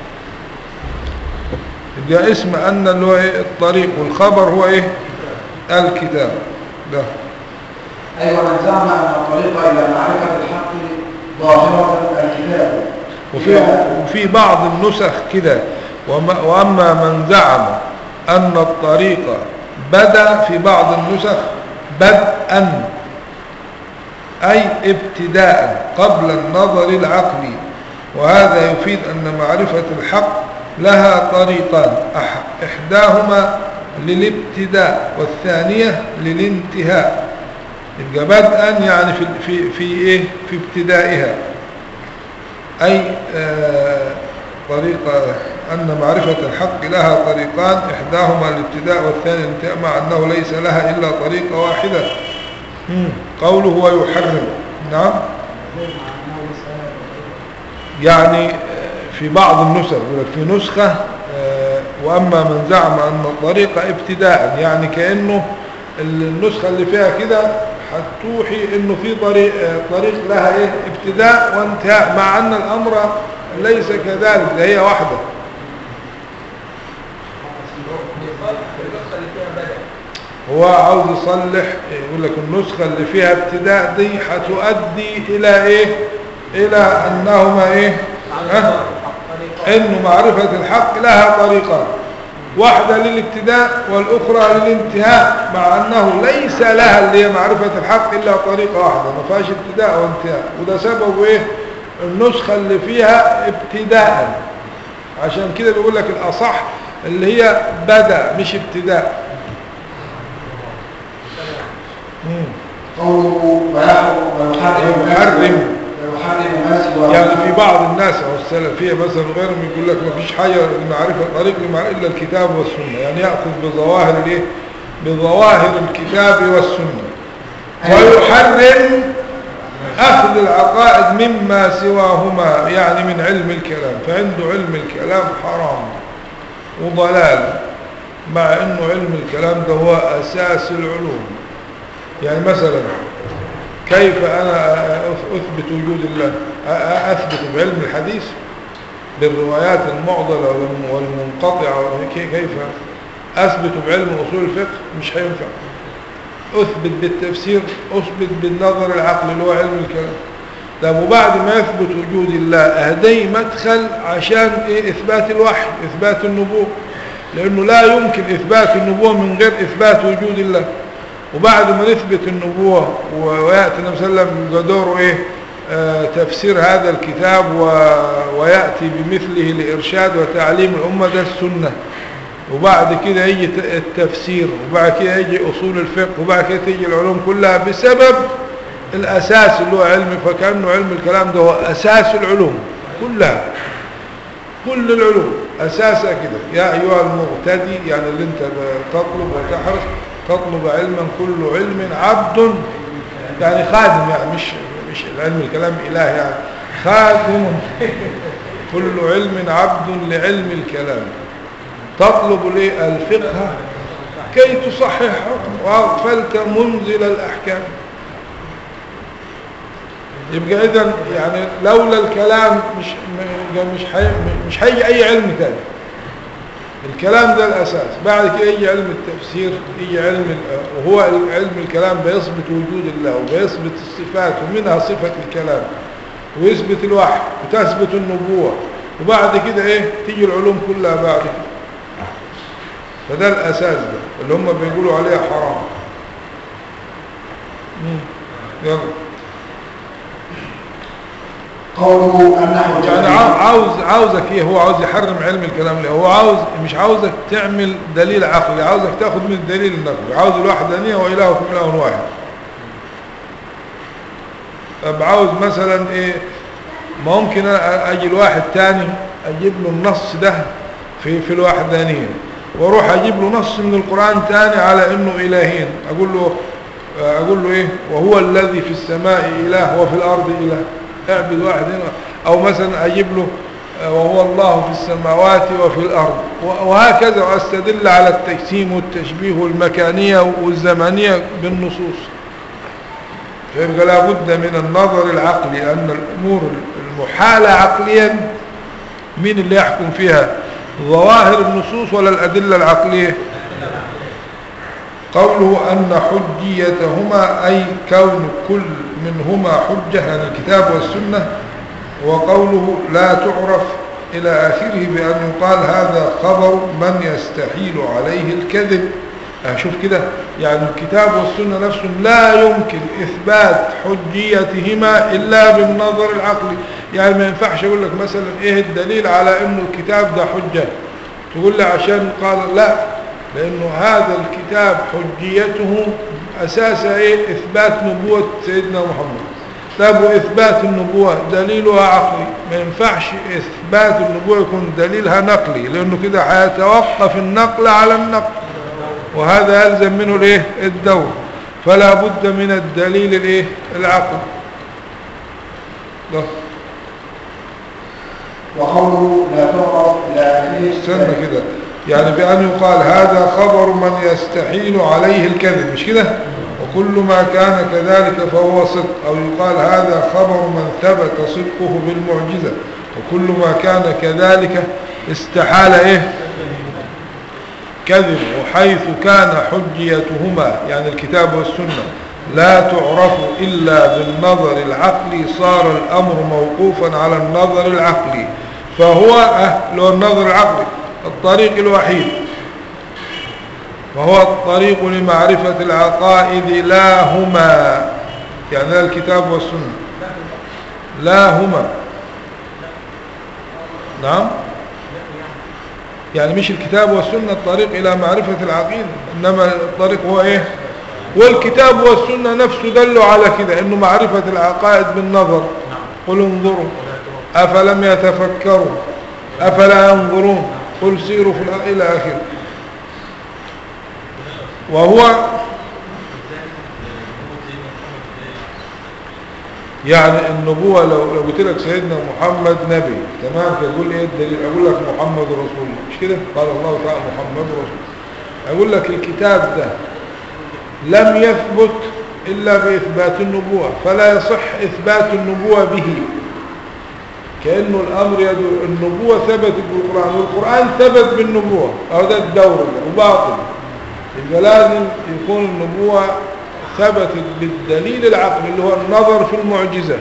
يبقى اسم أن اللي هو إيه الطريق والخبر هو إيه الكتاب ده أي ومن زعم أن الطريق إلى معرفة الحق ظاهرة الكتاب وفي, وفي بعض النسخ كده وما- وأما من زعم أن الطريق بدا في بعض النسخ بدءا أي ابتداء قبل النظر العقلي وهذا يفيد أن معرفة الحق لها طريقان أح- إحداهما للابتداء والثانية للانتهاء يبقى بدءا يعني في في في ايه في ابتدائها أي آه، طريقة أن معرفة الحق لها طريقان إحداهما الابتداء والثاني الانتهاء مع أنه ليس لها إلا طريقة واحدة مم. قوله ويحرم نعم يعني آه، في بعض النسخ يقول لك في نسخة آه، وأما من زعم أن الطريق ابتداء يعني كأنه النسخة اللي فيها كده هتوحي انه في طريق آه، طريق لها ايه ابتداء وانتهاء مع ان الامر ليس كذلك ده هي واحدة هو عاوز يصلح يقول لك النسخة اللي فيها ابتداء دي هتؤدي الى ايه الى انهما ايه ها؟ انه معرفة الحق لها طريقان واحدة للابتداء والاخرى للانتهاء مع انه ليس لها اللي هي معرفة الحق الا طريقة واحدة ما فيهاش ابتداء وانتهاء وده سببه ايه النسخة اللي فيها ابتداء عشان كده بيقول لك الاصح اللي هي بدأ مش ابتداء مم. قوله ويحرم ويحرم ويحرم. ويحرم ما سواه يعني في بعض الناس او السلفيه مثلا وغيرهم يقول لك ما فيش حاجه لمعرفه طريق لمعرفة الا الكتاب والسنه يعني ياخذ بظواهر الايه بظواهر الكتاب والسنه ويحرم اخذ العقائد مما سواهما يعني من علم الكلام فعنده علم الكلام حرام وضلال مع انه علم الكلام ده هو اساس العلوم يعني مثلا كيف أنا أثبت وجود الله أثبت بعلم الحديث بالروايات المعضلة والم- والمنقطعة كي- كيف أثبت بعلم أصول الفقه مش هينفع أثبت بالتفسير أثبت بالنظر العقلي اللي هو علم الكلام طب وبعد ما يثبت وجود الله أهدي مدخل عشان إيه إثبات الوحي إثبات النبوة لأنه لا يمكن إثبات النبوة من غير إثبات وجود الله وبعد ما نثبت النبوة و- ويأتي النبي صلى الله عليه وسلم يبقى دوره إيه آه تفسير هذا الكتاب و... ويأتي بمثله لإرشاد وتعليم الأمة ده السنة وبعد كده يجي ت- التفسير وبعد كده يجي أصول الفقه وبعد كده تيجي العلوم كلها بسبب الأساس اللي هو علمي فكأنه علم الكلام ده هو أساس العلوم كلها كل العلوم أساسها كده يا أيها المغتدي يعني اللي انت تطلب وتحرص تطلب علما كل علم عبد يعني خادم يعني مش مش العلم الكلام إله يعني خادم كل علم عبد لعلم الكلام تطلب ليه الفقه كي تصحح حكم وأغفلت منزل الأحكام يبقى إذا يعني لولا الكلام مش م- مش حي مش هيجي أي علم تاني الكلام ده الأساس بعد كده يجي علم التفسير يجي علم ال- وهو علم الكلام بيثبت وجود الله وبيثبت الصفات ومنها صفة الكلام ويثبت الوحي وتثبت النبوة وبعد كده ايه تيجي العلوم كلها بعد كده فده الأساس ده اللي هم بيقولوا عليه حرام مم. يلا قوله أنه يعني عاو- عاوز عاوزك ايه هو عاوز يحرم علم الكلام ليه هو عاوز مش عاوزك تعمل دليل عقلي عاوزك تاخد من الدليل النقلي عاوز الوحدانية وإلهكم إله واحد طب عاوز مثلا ايه ممكن أنا اجي لواحد تاني اجيب له النص ده في في الوحدانية واروح اجيب له نص من القرآن تاني على انه الهين اقول له اقول له ايه وهو الذي في السماء اله وفي الارض اله اعبد واحد هنا او مثلا اجيب له وهو الله في السماوات وفي الارض وهكذا واستدل على التجسيم والتشبيه والمكانية والزمنية بالنصوص فيبقى لابد من النظر العقلي أن الأمور المحالة عقليا مين اللي يحكم فيها ظواهر النصوص ولا الأدلة العقلية قوله أن حجيتهما أي كون كل منهما حجة يعني الكتاب والسنة وقوله لا تعرف إلى آخره بأن يقال هذا خبر من يستحيل عليه الكذب شوف كده يعني الكتاب والسنة نفسهم لا يمكن إثبات حجيتهما إلا بالنظر العقلي يعني ما ينفعش أقول لك مثلا إيه الدليل على أنه الكتاب ده حجة تقول لي عشان قال لا لأنه هذا الكتاب حجيته أساسا إيه إثبات نبوة سيدنا محمد طب وإثبات النبوة دليلها عقلي ما ينفعش إثبات النبوة يكون دليلها نقلي لأنه كده هيتوقف النقل على النقل وهذا يلزم منه الايه الدور فلا بد من الدليل الايه العقل ده وقوله لا تعرف لكن استنى كده يعني بأن يقال هذا خبر من يستحيل عليه الكذب مش كده وكل ما كان كذلك فهو صدق أو يقال هذا خبر من ثبت صدقه بالمعجزة وكل ما كان كذلك استحال إيه كذب وحيث كان حجيتهما يعني الكتاب والسنة لا تعرف إلا بالنظر العقلي صار الأمر موقوفا على النظر العقلي فهو أهل النظر العقلي الطريق الوحيد وهو الطريق لمعرفة العقائد لا هما يعني لا الكتاب والسنة لا هما نعم يعني مش الكتاب والسنة الطريق إلى معرفة العقيدة إنما الطريق هو إيه والكتاب والسنة نفسه دلوا على كده إنه معرفة العقائد بالنظر قل انظروا أفلم يتفكروا أفلا ينظرون قل سيروا في الأرض إلى آخره وهو يعني النبوة لو لو قلت لك سيدنا محمد نبي تمام تقول ايه الدليل اقول لك محمد رسول الله مش كده قال الله تعالى محمد رسول الله اقول لك الكتاب ده لم يثبت الا باثبات النبوة فلا يصح اثبات النبوة به كأنه الامر يدل النبوة ثبتت بالقرآن والقرآن ثبت بالنبوة او ده الدور ده وباطل يبقى لازم يكون النبوة ثبتت بالدليل العقلي اللي هو النظر في المعجزة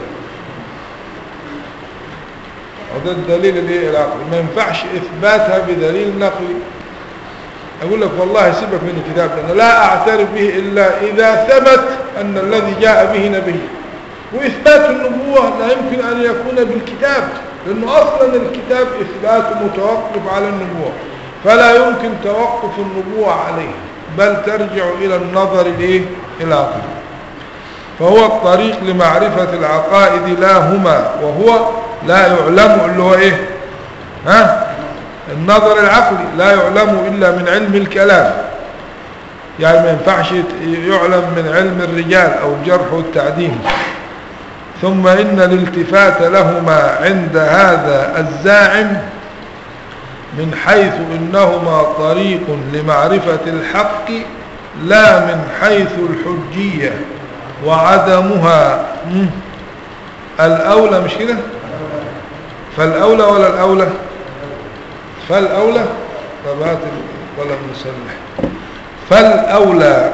وده الدليل الايه العقلي ما ينفعش اثباتها بدليل نقلي اقول لك والله سيبك من الكتاب ده انا لا اعترف به الا اذا ثبت ان الذي جاء به نبي واثبات النبوة لا يمكن ان يكون بالكتاب لانه اصلا الكتاب اثباته متوقف على النبوة فلا يمكن توقف النبوة عليه بل ترجع الى النظر الايه العقلي فهو الطريق لمعرفة العقائد لا هما وهو لا يعلم اللي هو ايه ها النظر العقلي لا يعلم إلا من علم الكلام يعني ما ينفعش يعلم من علم الرجال أو الجرح والتعديل ثم إن الالتفات لهما عند هذا الزاعم من حيث إنهما طريق لمعرفة الحق لا من حيث الحجية وعدمها مم. الأولى مش كده فالأولى ولا الأولى فالأولى طب هات القلم نسلح فالأولى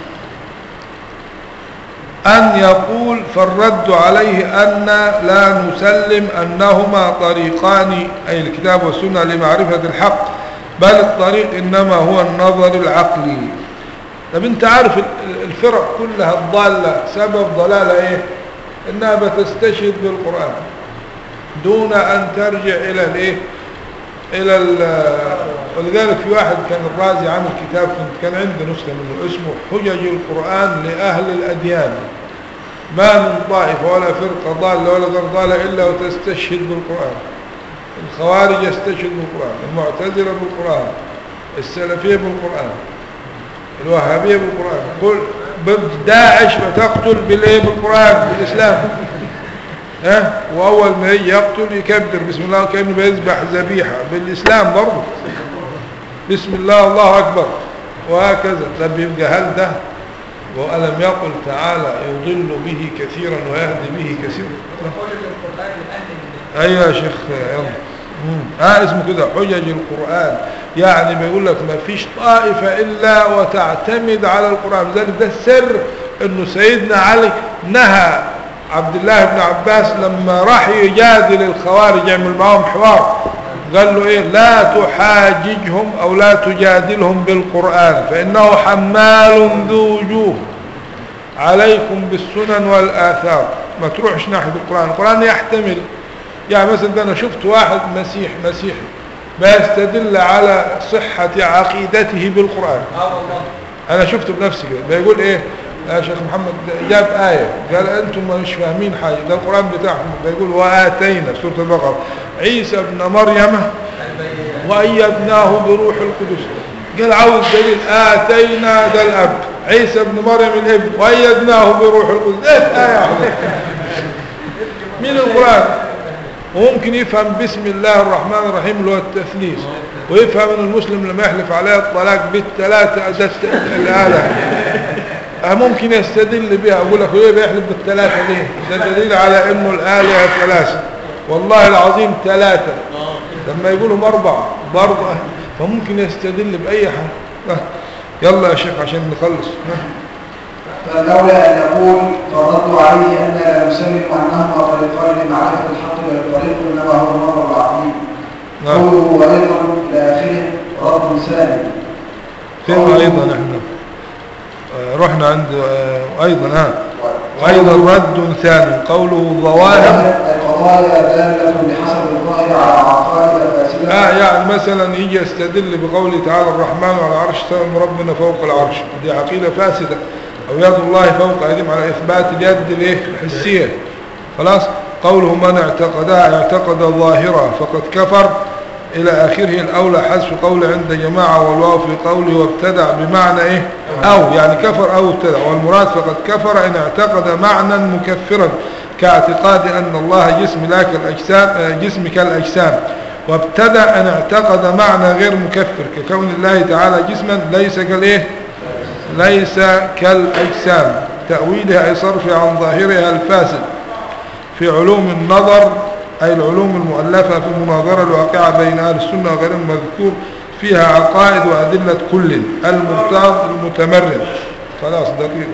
أن يقول فالرد عليه أن لا نسلم أنهما طريقان أي الكتاب والسنة لمعرفة الحق بل الطريق إنما هو النظر العقلي طب انت عارف الفرق كلها الضالة سبب ضلالة ايه انها بتستشهد بالقرآن دون ان ترجع الى الايه الى ولذلك في واحد كان الرازي عامل كتاب كنت كان عنده نسخة منه اسمه حجج القرآن لأهل الأديان ما من طائفة ولا فرقة ضالة ولا غير ضالة إلا وتستشهد بالقرآن الخوارج يستشهد بالقرآن المعتزلة بالقرآن السلفية بالقرآن الوهابية بالقرآن قل داعش بتقتل بالايه بالقرآن بالإسلام ها وأول ما يجي يقتل يكبر بسم الله كأنه بيذبح ذبيحة بالإسلام برضه بسم الله الله أكبر وهكذا طب يبقى هل ده وألم يقل تعالى يضل به كثيرا ويهدي به كثيرا أيوة يا شيخ يلا ها اسمه كده حجج القرآن يعني بيقول لك ما فيش طائفة إلا وتعتمد على القرآن ذلك ده السر انه سيدنا علي نهى عبد الله بن عباس لما راح يجادل الخوارج يعمل معهم حوار قال له ايه لا تحاججهم او لا تجادلهم بالقرآن فانه حمال ذو وجوه عليكم بالسنن والآثار ما تروحش ناحية القرآن القرآن يحتمل يعني مثلا ده انا شفت واحد مسيح مسيحي بيستدل على صحة عقيدته بالقرآن انا شفته بنفسي كده بيقول ايه يا شيخ محمد جاب آية قال أنتم مش فاهمين حاجة ده القرآن بتاعهم بيقول وآتينا سورة البقرة عيسى ابن مريم وأيدناه بروح القدس قال عاوز دليل آتينا ده الأب عيسى ابن مريم الابن وأيدناه بروح القدس ايه آية واحدة مين القرآن وممكن يفهم بسم الله الرحمن الرحيم اللي هو التثليث ويفهم ان المسلم لما يحلف عليه الطلاق بالثلاثة أداة الآلة أه ممكن يستدل بها أقول لك إيه بيحلف بالثلاثة ليه ده دليل على إنه الآلهة ثلاثة والله العظيم ثلاثة لما يقولهم أربعة برضه فممكن يستدل بأي حاجة أه. يلا يا شيخ عشان نخلص أه. فالأولى أن نقول فالرد عليه أن لا نسلم أنهما طريقان لمعرفة الحق والطريق إنما هو النظر العقلي نعم. قوله وأيضا إلى آخره رد ثاني فين أيضا احنا آه، رحنا عند آه، أيضا ها وأيضا رد ثاني قوله ظواهر القضايا دالة بحسب الظاهر على عقائد فاسدة آه يعني مثلا يجي يستدل بقوله تعالى الرحمن على العرش سلم ربنا فوق العرش دي عقيدة فاسدة أو يد الله فوق أيديهم على إثبات اليد الايه الحسية خلاص قوله من اعتقدها اعتقد ظاهرة فقد كفر إلى آخره الأولى حذف قول عند جماعة والواو في قوله وابتدع بمعنى إيه أو يعني كفر أو ابتدع والمراد فقد كفر إن اعتقد معنى مكفرا كاعتقاد أن الله جسم لا كالأجسام آه، جسم كالأجسام وابتدع أن اعتقد معنى غير مكفر ككون الله تعالى جسما ليس كالإيه ليس كالأجسام تأويلها أي صرفها عن ظاهرها الفاسد في علوم النظر أي العلوم المؤلفة في المناظرة الواقعة بين أهل السنة وغيرهم مذكور فيها عقائد وأدلة كل المرتاض المتمرد خلاص دقيقة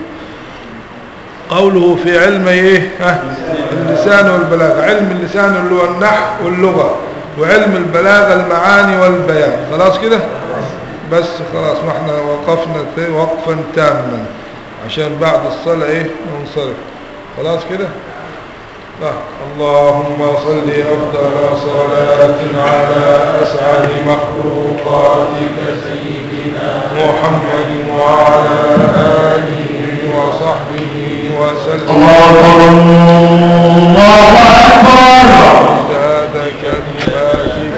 قوله في علم ايه ها اللسان والبلاغة علم اللسان اللي هو النحو واللغة وعلم البلاغة المعاني والبيان خلاص كده بس خلاص ما احنا وقفنا في- وقفا تاما عشان بعد الصلاة ايه ننصرف خلاص كده آه. اللهم صل أفضل صلاة على أسعد مخلوقاتك سيدنا محمد وعلى آله وصحبه وسلم الله أكبر زاد كلمات